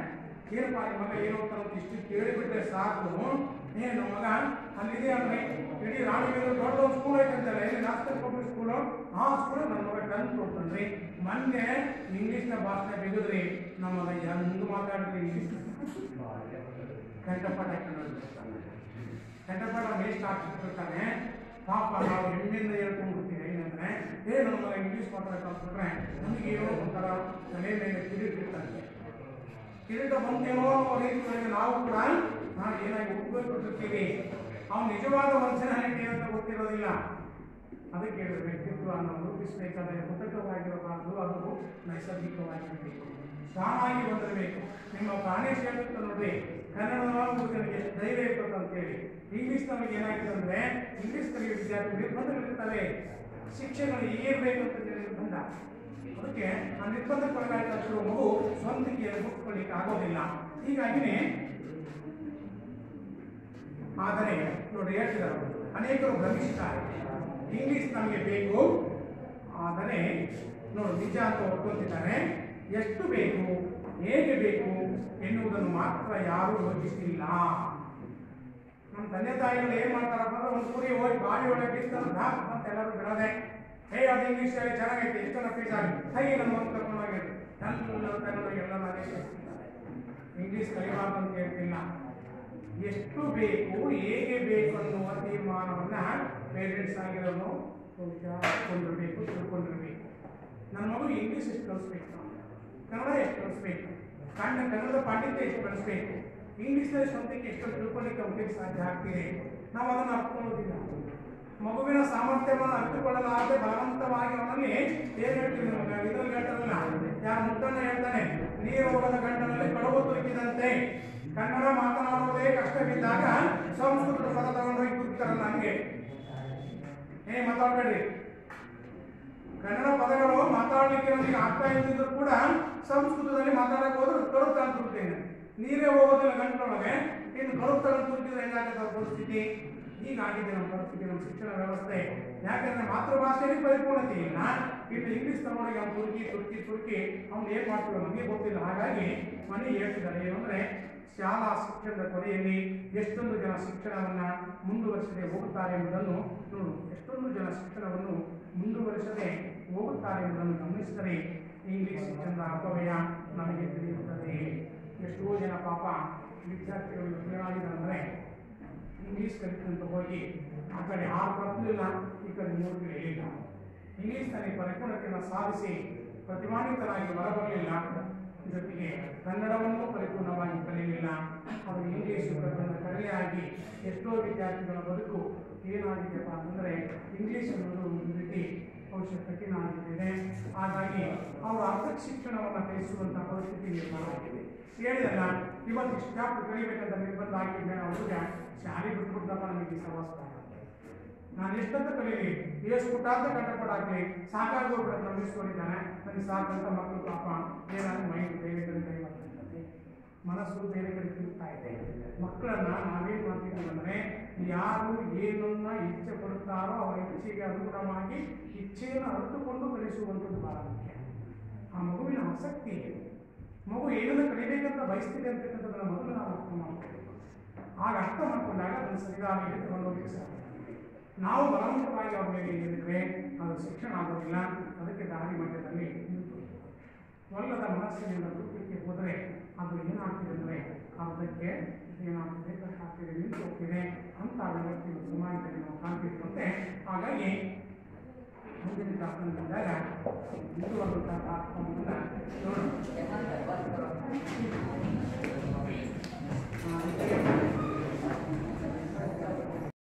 ಏನಪ್ಪ ನಿಮ್ಮ ಮಗ ಏನು ಓದ್ತಾನೆ ಅಂತ ಇಷ್ಟು ಕೇಳಿಬಿಟ್ರೆ ಸಾಕು ಏ ನಮ್ಮ ಮಗ ಅಲ್ಲಿದೆ ಅಂದ್ರೆ ಇಡೀ ರಾಣಿಬೀರು ದೊಡ್ಡ ಒಂದು ಸ್ಕೂಲ್ ಐತಂತಲ್ಲ ಇಲ್ಲಿ ನಾಸ್ಕರ್ ಪಬ್ಲಿಕ್ ಸ್ಕೂಲು ಆ ಸ್ಕೂಲ್ ನನ್ನ ಮಗ ಟನ್ ಕೊಡ್ತಾನ್ರಿ ಮೊನ್ನೆ ಇಂಗ್ಲೀಷ್ನ ಭಾಷೆ ಬಿಗಿದ್ರಿ ನಮ್ಮ ಮಗ ಹೆಂಗ್ ಮಾತಾಡಿದ್ರಿ ಇಂಗ್ಲೀಷ್ ಕಂಠಪಾಠ ಹಾಕೊಂಡು ಕಂಠಪಾಠ ಮೇಸ್ಟ್ ಹಾಕ್ಬಿಟ್ಟಿರ್ತಾನೆ ಪಾಪ ನಾವು ಹೆಮ್ಮೆಯಿಂದ ಹೇಳ್ಕೊಂಡ್ಬಿಡ್ತೀವಿ ಏನಂದ್ರೆ ಏ ನಮ್ಮ ಮಗ ಇಂಗ್ಲೀಷ್ ಮಾತಾಡಕ್ಕೆ ಕಲ್ತ್ಬಿಟ್ರೆ ನಮಗೆ ಏನೋ ಒಂಥರ ತಲೆ ಮೇಲೆ ಕಿರೀಟಿರ್ತಾನೆ ಕಿರೀಟ ಬಂತೇನೋ ಅನ್ನೋ ರೀತಿಯಲ್ಲಿ ನಾವು ಕೂಡ ನಾವು ಏನಾಗಿ ಉಟ್ಕೊಳ್ಬಿಟ್ಟಿರ್ತೀವಿ ಅವ್ನು ನಿಜವಾದ ಮನುಷ್ಯನಾಗಿ ಅಂತ ಗೊತ್ತಿರೋದಿಲ್ಲ ಅದಕ್ಕೆ ಹೇಳಿದ್ರೆ ವ್ಯಕ್ತಿತ್ವ ಅನ್ನೋದು ರೂಪಿಸಬೇಕಾದ್ರೆ ಕೃತಕವಾಗಿರಬಾರದು ಅದು ನೈಸರ್ಗಿಕವಾಗಿರಬೇಕು ತಾನಾಗಿ ಬಂದಿರಬೇಕು ನಿಮ್ಮ ಪ್ರಾಣೇಶ್ ಹೇಳುತ್ತೆ ನೋಡ್ರಿ ಕನ್ನಡದ ಹುಡುಗನಿಗೆ ಎಷ್ಟು ಧೈರ್ಯ ಇರ್ತದೆ ಅಂತೇಳಿ ಇಂಗ್ಲಿಷ್ ನಮಗೆ ಏನಾಗಿದೆ ಅಂದ್ರೆ ಇಂಗ್ಲಿಷ್ ಕಲಿಯುವ ವಿದ್ಯಾರ್ಥಿ ನಿರ್ಬಂಧಗಳಿರ್ತವೆ ಶಿಕ್ಷೆಗಳು ಏರ್ಬೇಕು ಅಂತ ಹೇಳಿ ನಿರ್ಬಂಧ ಅದಕ್ಕೆ ಆ ನಿರ್ಬಂಧಕ್ಕೊಳಗಾಗಿರುವ ಮಗು ಸ್ವಂತಕ್ಕೆ ಮುಟ್ಕೊಳ್ಳಿಕ್ಕೆ ಆಗೋದಿಲ್ಲ ಹೀಗಾಗಿನೇ ಆದರೆ ನೋಡಿ ಹೇಳ್ತಿದ್ದಾರೆ ಅವರು, ಅನೇಕರು ಭ್ರಮಿಸುತ್ತಾರೆ ಇಂಗ್ಲಿಷ್ ನಮಗೆ ಬೇಕು ಆದರೆ ನೋಡಿ ನಿಜ ಅಂತ ಒಪ್ಕೊತಿದ್ದಾರೆ ಎಷ್ಟು ಬೇಕು ಹೇಗೆ ಬೇಕು ಎನ್ನುವುದನ್ನು ಮಾತ್ರ ಯಾರೂ ಯೋಚಿಸಿಲ್ಲ ನಮ್ಮ ತಂದೆ ತಾಯಿಗಳು ಏನ್ ಮಾಡ್ತಾರಪ್ಪ ಅಂದ್ರೆ ಒಂದು ಕುರಿ ಹೋಗಿ ಬಾವಿ ಒಳಗೆ ಬಿಸ್ತಾರ ಧಾಪ್ ಅಂತ ಎಲ್ಲರೂ ಬಿಡೋದೆ ಹೇ ಅದು ಇಂಗ್ಲೀಷ್ ಅಲ್ಲಿ ಚೆನ್ನಾಗೈತೆ ಎಷ್ಟೆಲ್ಲ ಫೀಸ್ ಆಗಿ ಹೈ ನಮ್ಮ ಒಂದು ಕರ್ಕೊಂಡು ಹೋಗಿದ್ರು ಎಲ್ಲ ತಗೊಂಡೋಗಿ ಎಲ್ಲ ನಾನೇ ಸೇರಿಸ್ತಿದ್ದಾರೆ ಇಂಗ್ಲೀಷ್ ಕಲಿಬಾರ್ದು ಅಂತ ಹೇಳ್ತಿಲ್ಲ ಎಷ್ಟು ಬೇಕು ಹೇಗೆ ಬೇಕು ಅನ್ನುವ ತೀರ್ಮಾನವನ್ನ ಪೇರೆಂಟ್ಸ್ ಆಗಿರೋನು ವಿಚಾರಿಸ್ಕೊಂಡಿರ್ಬೇಕು ತಿಳ್ಕೊಂಡಿರ್ಬೇಕು ನನ್ನ ಮಗು ಇಂಗ್ಲೀಷ್ ಎಷ್ಟು ಕಲಿಸ್ಬೇಕು ನಾವು? ಕನ್ನಡ ಎಷ್ಟು ಕಲಿಸ್ಬೇಕು ಕನ್ನಡ ಕನ್ನಡದ ಪಾಂಡಿತ್ಯ ಎಷ್ಟು ಕಲಿಸ್ಬೇಕು ಇಂಗ್ಲೀಷ್ನಲ್ಲಿ ಸ್ವಂತಕ್ಕೆ ಎಷ್ಟು ತಿಳ್ಕೊಳ್ಳಿಕ್ಕೆ ಅವನಿಗೆ ಸಾಧ್ಯ ಆಗ್ತಿದೆ ನಾವು ಅದನ್ನು ಅರ್ಥಕೊಳ್ಳೋದಿಲ್ಲ ಮಗುವಿನ ಸಾಮರ್ಥ್ಯವನ್ನು ಅರ್ಥಕೊಳ್ಳಲಾರದೆ ಬಲವಂತವಾಗಿ ಅವನಲ್ಲಿ ಏನ್ ಹೇಳ್ತೀವಿ ನಮ್ಗೆ ಇದ್ರಲ್ಲಿ ಹೇಳ್ತಾರಲ್ಲ ಯಾರು ಮುಟ್ಟನ್ನ ಹೇಳ್ತಾನೆ ನೀರು ಹೋಗದ ಗಂಟನಲ್ಲಿ ಕಡುಬು ತುರುಕಿದಂತೆ ಕನ್ನಡ ಮಾತನಾಡುವುದೇ ಕಷ್ಟವಿದ್ದಾಗ ಸಂಸ್ಕೃತದ ಪದ ತಗೊಂಡೋಗಿ ತುರುಕ್ತಾರಲ್ಲ ಹಂಗೆ ಏ ಮಾತಾಡ್ಬೇಡ್ರಿ ಕನ್ನಡ ಪದಗಳು ಮಾತಾಡಲಿಕ್ಕೆ ನಮಗೆ ಆಗ್ತಾ ಇದ್ದಿದ್ರು ಕೂಡ ಸಂಸ್ಕೃತದಲ್ಲಿ ಮಾತಾಡಕ್ಕೆ ಹೋದ್ರೆ ಕರುತ್ತ ಅಂತ ತುರ್ತೇನೆ ನೀರೇ ಹೋಗೋದಿಲ್ಲ ಗಂಟಲೊಳಗೆ ಇನ್ನು ಕರುತ್ತ ಅಂತ ತುರ್ತಿದ್ರೆ ಹೆಂಗಾಗುತ್ತೆ ಅವ್ರ ಪರಿಸ್ಥಿತಿ ಹೀಗಾಗಿದೆ ನಮ್ಮ ಪರಿಸ್ಥಿತಿ ನಮ್ಮ ಶಿಕ್ಷಣ ವ್ಯವಸ್ಥೆ ಯಾಕಂದ್ರೆ ಮಾತೃಭಾಷೆಯಲ್ಲಿ ಪರಿಪೂರ್ಣತೆ ಇಲ್ಲ ಇನ್ನು ಇಂಗ್ಲಿಷ್ ತಗೊಂಡೋಗಿ ಅವ್ನು ತುರ್ಕಿ ತುರ್ಕಿ ತುರ್ಕಿ ಅವ್ನು ಏನ್ ಮಾಡ್ತೀವಿ ನಮಗೆ ಗೊತ್ತಿಲ್ಲ ಹಾಗಾಗಿ ಮನೆ ಹೇಳ್ತಿದ್ದಾರೆ ಏನಂದ್ರೆ ಶಾಲಾ ಶಿಕ್ಷಣದ ಕೊನೆಯಲ್ಲಿ ಎಷ್ಟೊಂದು ಜನ ಶಿಕ್ಷಣವನ್ನ ಮುಂದುವರಿಸದೆ ಹೋಗುತ್ತಾರೆ ಎಂಬುದನ್ನು ನೋಡು ಎಷ್ಟೊಂದು ಜನ ಶಿಕ್ಷಣವನ್ನು ಮುಂದುವರಿಸದೆ ಹೋಗುತ್ತಾರೆ ಎಂಬುದನ್ನು ಗಮನಿಸಿದರೆ ಇಂಗ್ಲಿಷ್ ಶಿಕ್ಷಣದ ಅಪವ್ಯಯ ನಮಗೆ ತಿಳಿಯುತ್ತದೆ ಎಷ್ಟೋ ಜನ ಪಾಪ ವಿದ್ಯಾರ್ಥಿಗಳು ಏನಾಗಿದೆ ಅಂದರೆ ಇಂಗ್ಲೀಷ್ ಕಲಿತಂತ ಹೋಗಿ ಆ ಕಡೆ ಆರು ಕಲಿಯಲಿಲ್ಲ ಈ ಕಡೆ ಮೂರು ಕಲಿಯಲಿಲ್ಲ ಇಂಗ್ಲೀಷ್ನಲ್ಲಿ ಪರಿಪೂರ್ಣತೆಯನ್ನು ಸಾಧಿಸಿ ಪ್ರತಿಭಾನ್ವಿತರಾಗಿ ಹೊರಬರಲಿಲ್ಲ ಜೊತೆಗೆ ಕನ್ನಡವನ್ನು ಪರಿಪೂರ್ಣವಾಗಿ ಕಲಿಯಲಿಲ್ಲ ಅದು ಇಂಗ್ಲೀಷ್ ಪ್ರಕರಣ ಕಡೆಯಾಗಿ ಎಷ್ಟೋ ವಿದ್ಯಾರ್ಥಿಗಳ ಬದುಕು ಏನಾಗಿದೆಯಪ್ಪ ಅಂತಂದರೆ ಇಂಗ್ಲೀಷ್ ಅನ್ನೋದು ಒಂದು ರೀತಿ ಬಹುಶಃ ಕಠಿಣ ಆಗಿಬಿಟ್ಟಿದೆ ಹಾಗಾಗಿ ಅವರು ಅರ್ಧ ಶಿಕ್ಷಣವನ್ನು ಕಲಿಸುವಂಥ ಪರಿಸ್ಥಿತಿ ನಿರ್ಮಾಣ ಆಗಿದೆ ಹೇಳಿದಲ್ಲ ಇವತ್ತು ಇಷ್ಟು ಚಾಪ್ಟರ್ ಕಲಿಬೇಕಂತ ನಿರ್ಬಂಧ ಆಗಿದ್ದ ಹುಡುಗ ಶಾಲೆ ಬಿಟ್ಬಿಡ್ತಪ್ಪ ನನಗೆ ಸವಾಸ ನಾನು ಎಷ್ಟಂತ ಕಲೀಲಿ ಎಷ್ಟು ಪುಟ್ಟಾದ ಕಂಠಪಡ ಹಾಕಲಿ ಸಾಕಾಗೋಗ್ಬಿಡ ನಂಬಿಸ್ಕೊಂಡಿದ್ದಾನೆ ನನಗೆ ಸಾಕಂತ ಮಕ್ಕಳು ಪಾಪ ಏನಾದ್ರು ಮೈಂಡ್ ಬೇರೆ ಕಡೆ ಕೈ ಮಾಡ್ತಿರ್ತದೆ ಮನಸ್ಸು ಬೇರೆ ಕಡೆ ತಿರುಗ್ತಾ ಇದೆ ಮಕ್ಕಳನ್ನ ನಾವೇನ್ ಮಾಡ್ತೀವಿ ಅಂದ್ರೆ ಯಾರು ಏನನ್ನ ಇಚ್ಛೆ ಪಡುತ್ತಾರೋ ಅವರ ಇಚ್ಛೆಗೆ ಅನುಗುಣವಾಗಿ ಇಚ್ಛೆಯನ್ನು ಅರಿತುಕೊಂಡು ಕಲಿಸುವಂಥದ್ದು ಬಹಳ ಮುಖ್ಯ ಆ ಮಗುವಿನ ಆಸಕ್ತಿ ಮಗು ಏನನ್ನ ಕಲಿಬೇಕಂತ ಬಯಸ್ತಿದೆ ಅಂತಕ್ಕಂಥದ್ದನ್ನ ಮೊದಲು ನಾವು ಅರ್ಥ ಮಾಡ್ಕೋಬೇಕು ಆಗ ಅರ್ಥ ಮಾಡ್ಕೊಂಡಾಗ ಅದನ್ನು ಸರಿದಾರಿಗೆ ತಗೊಂಡೋಗಿ ಸಾಧ್ಯ ನಾವು ಬಲವಂತವಾಗಿ ಅವ್ರ ಮೇಲೆ ಏನಿದ್ರೆ ಅದು ಶಿಕ್ಷಣ ಆಗೋದಿಲ್ಲ ಅದಕ್ಕೆ ದಾರಿ ಮಧ್ಯದಲ್ಲಿ ನಿಂತು ಒಲ್ಲದ ಮನಸ್ಸಿನಿಂದ ದುಃಖಕ್ಕೆ ಹೋದರೆ ಅದು ಏನಾಗ್ತಿದೆ ಅಂದರೆ ಅದಕ್ಕೆ ಏನಾಗ್ತಿದೆ ಕಟ್ಟಾಗ್ತಿದೆ ನಿಂತು ಹೋಗ್ತಿದೆ ಅಂತ ವ್ಯವಸ್ಥೆಗಳು ಸಮಾಜದಲ್ಲಿ ನಾವು ಕಾಣ್ತಿದ್ದಂತೆ ಹಾಗಾಗಿ ಮುಂದಿನ ಶಾಸನ ಬಂದಾಗ ಮುಂದುವರೆದಂತಹ ಕಾರ್ಯಕ್ರಮವನ್ನು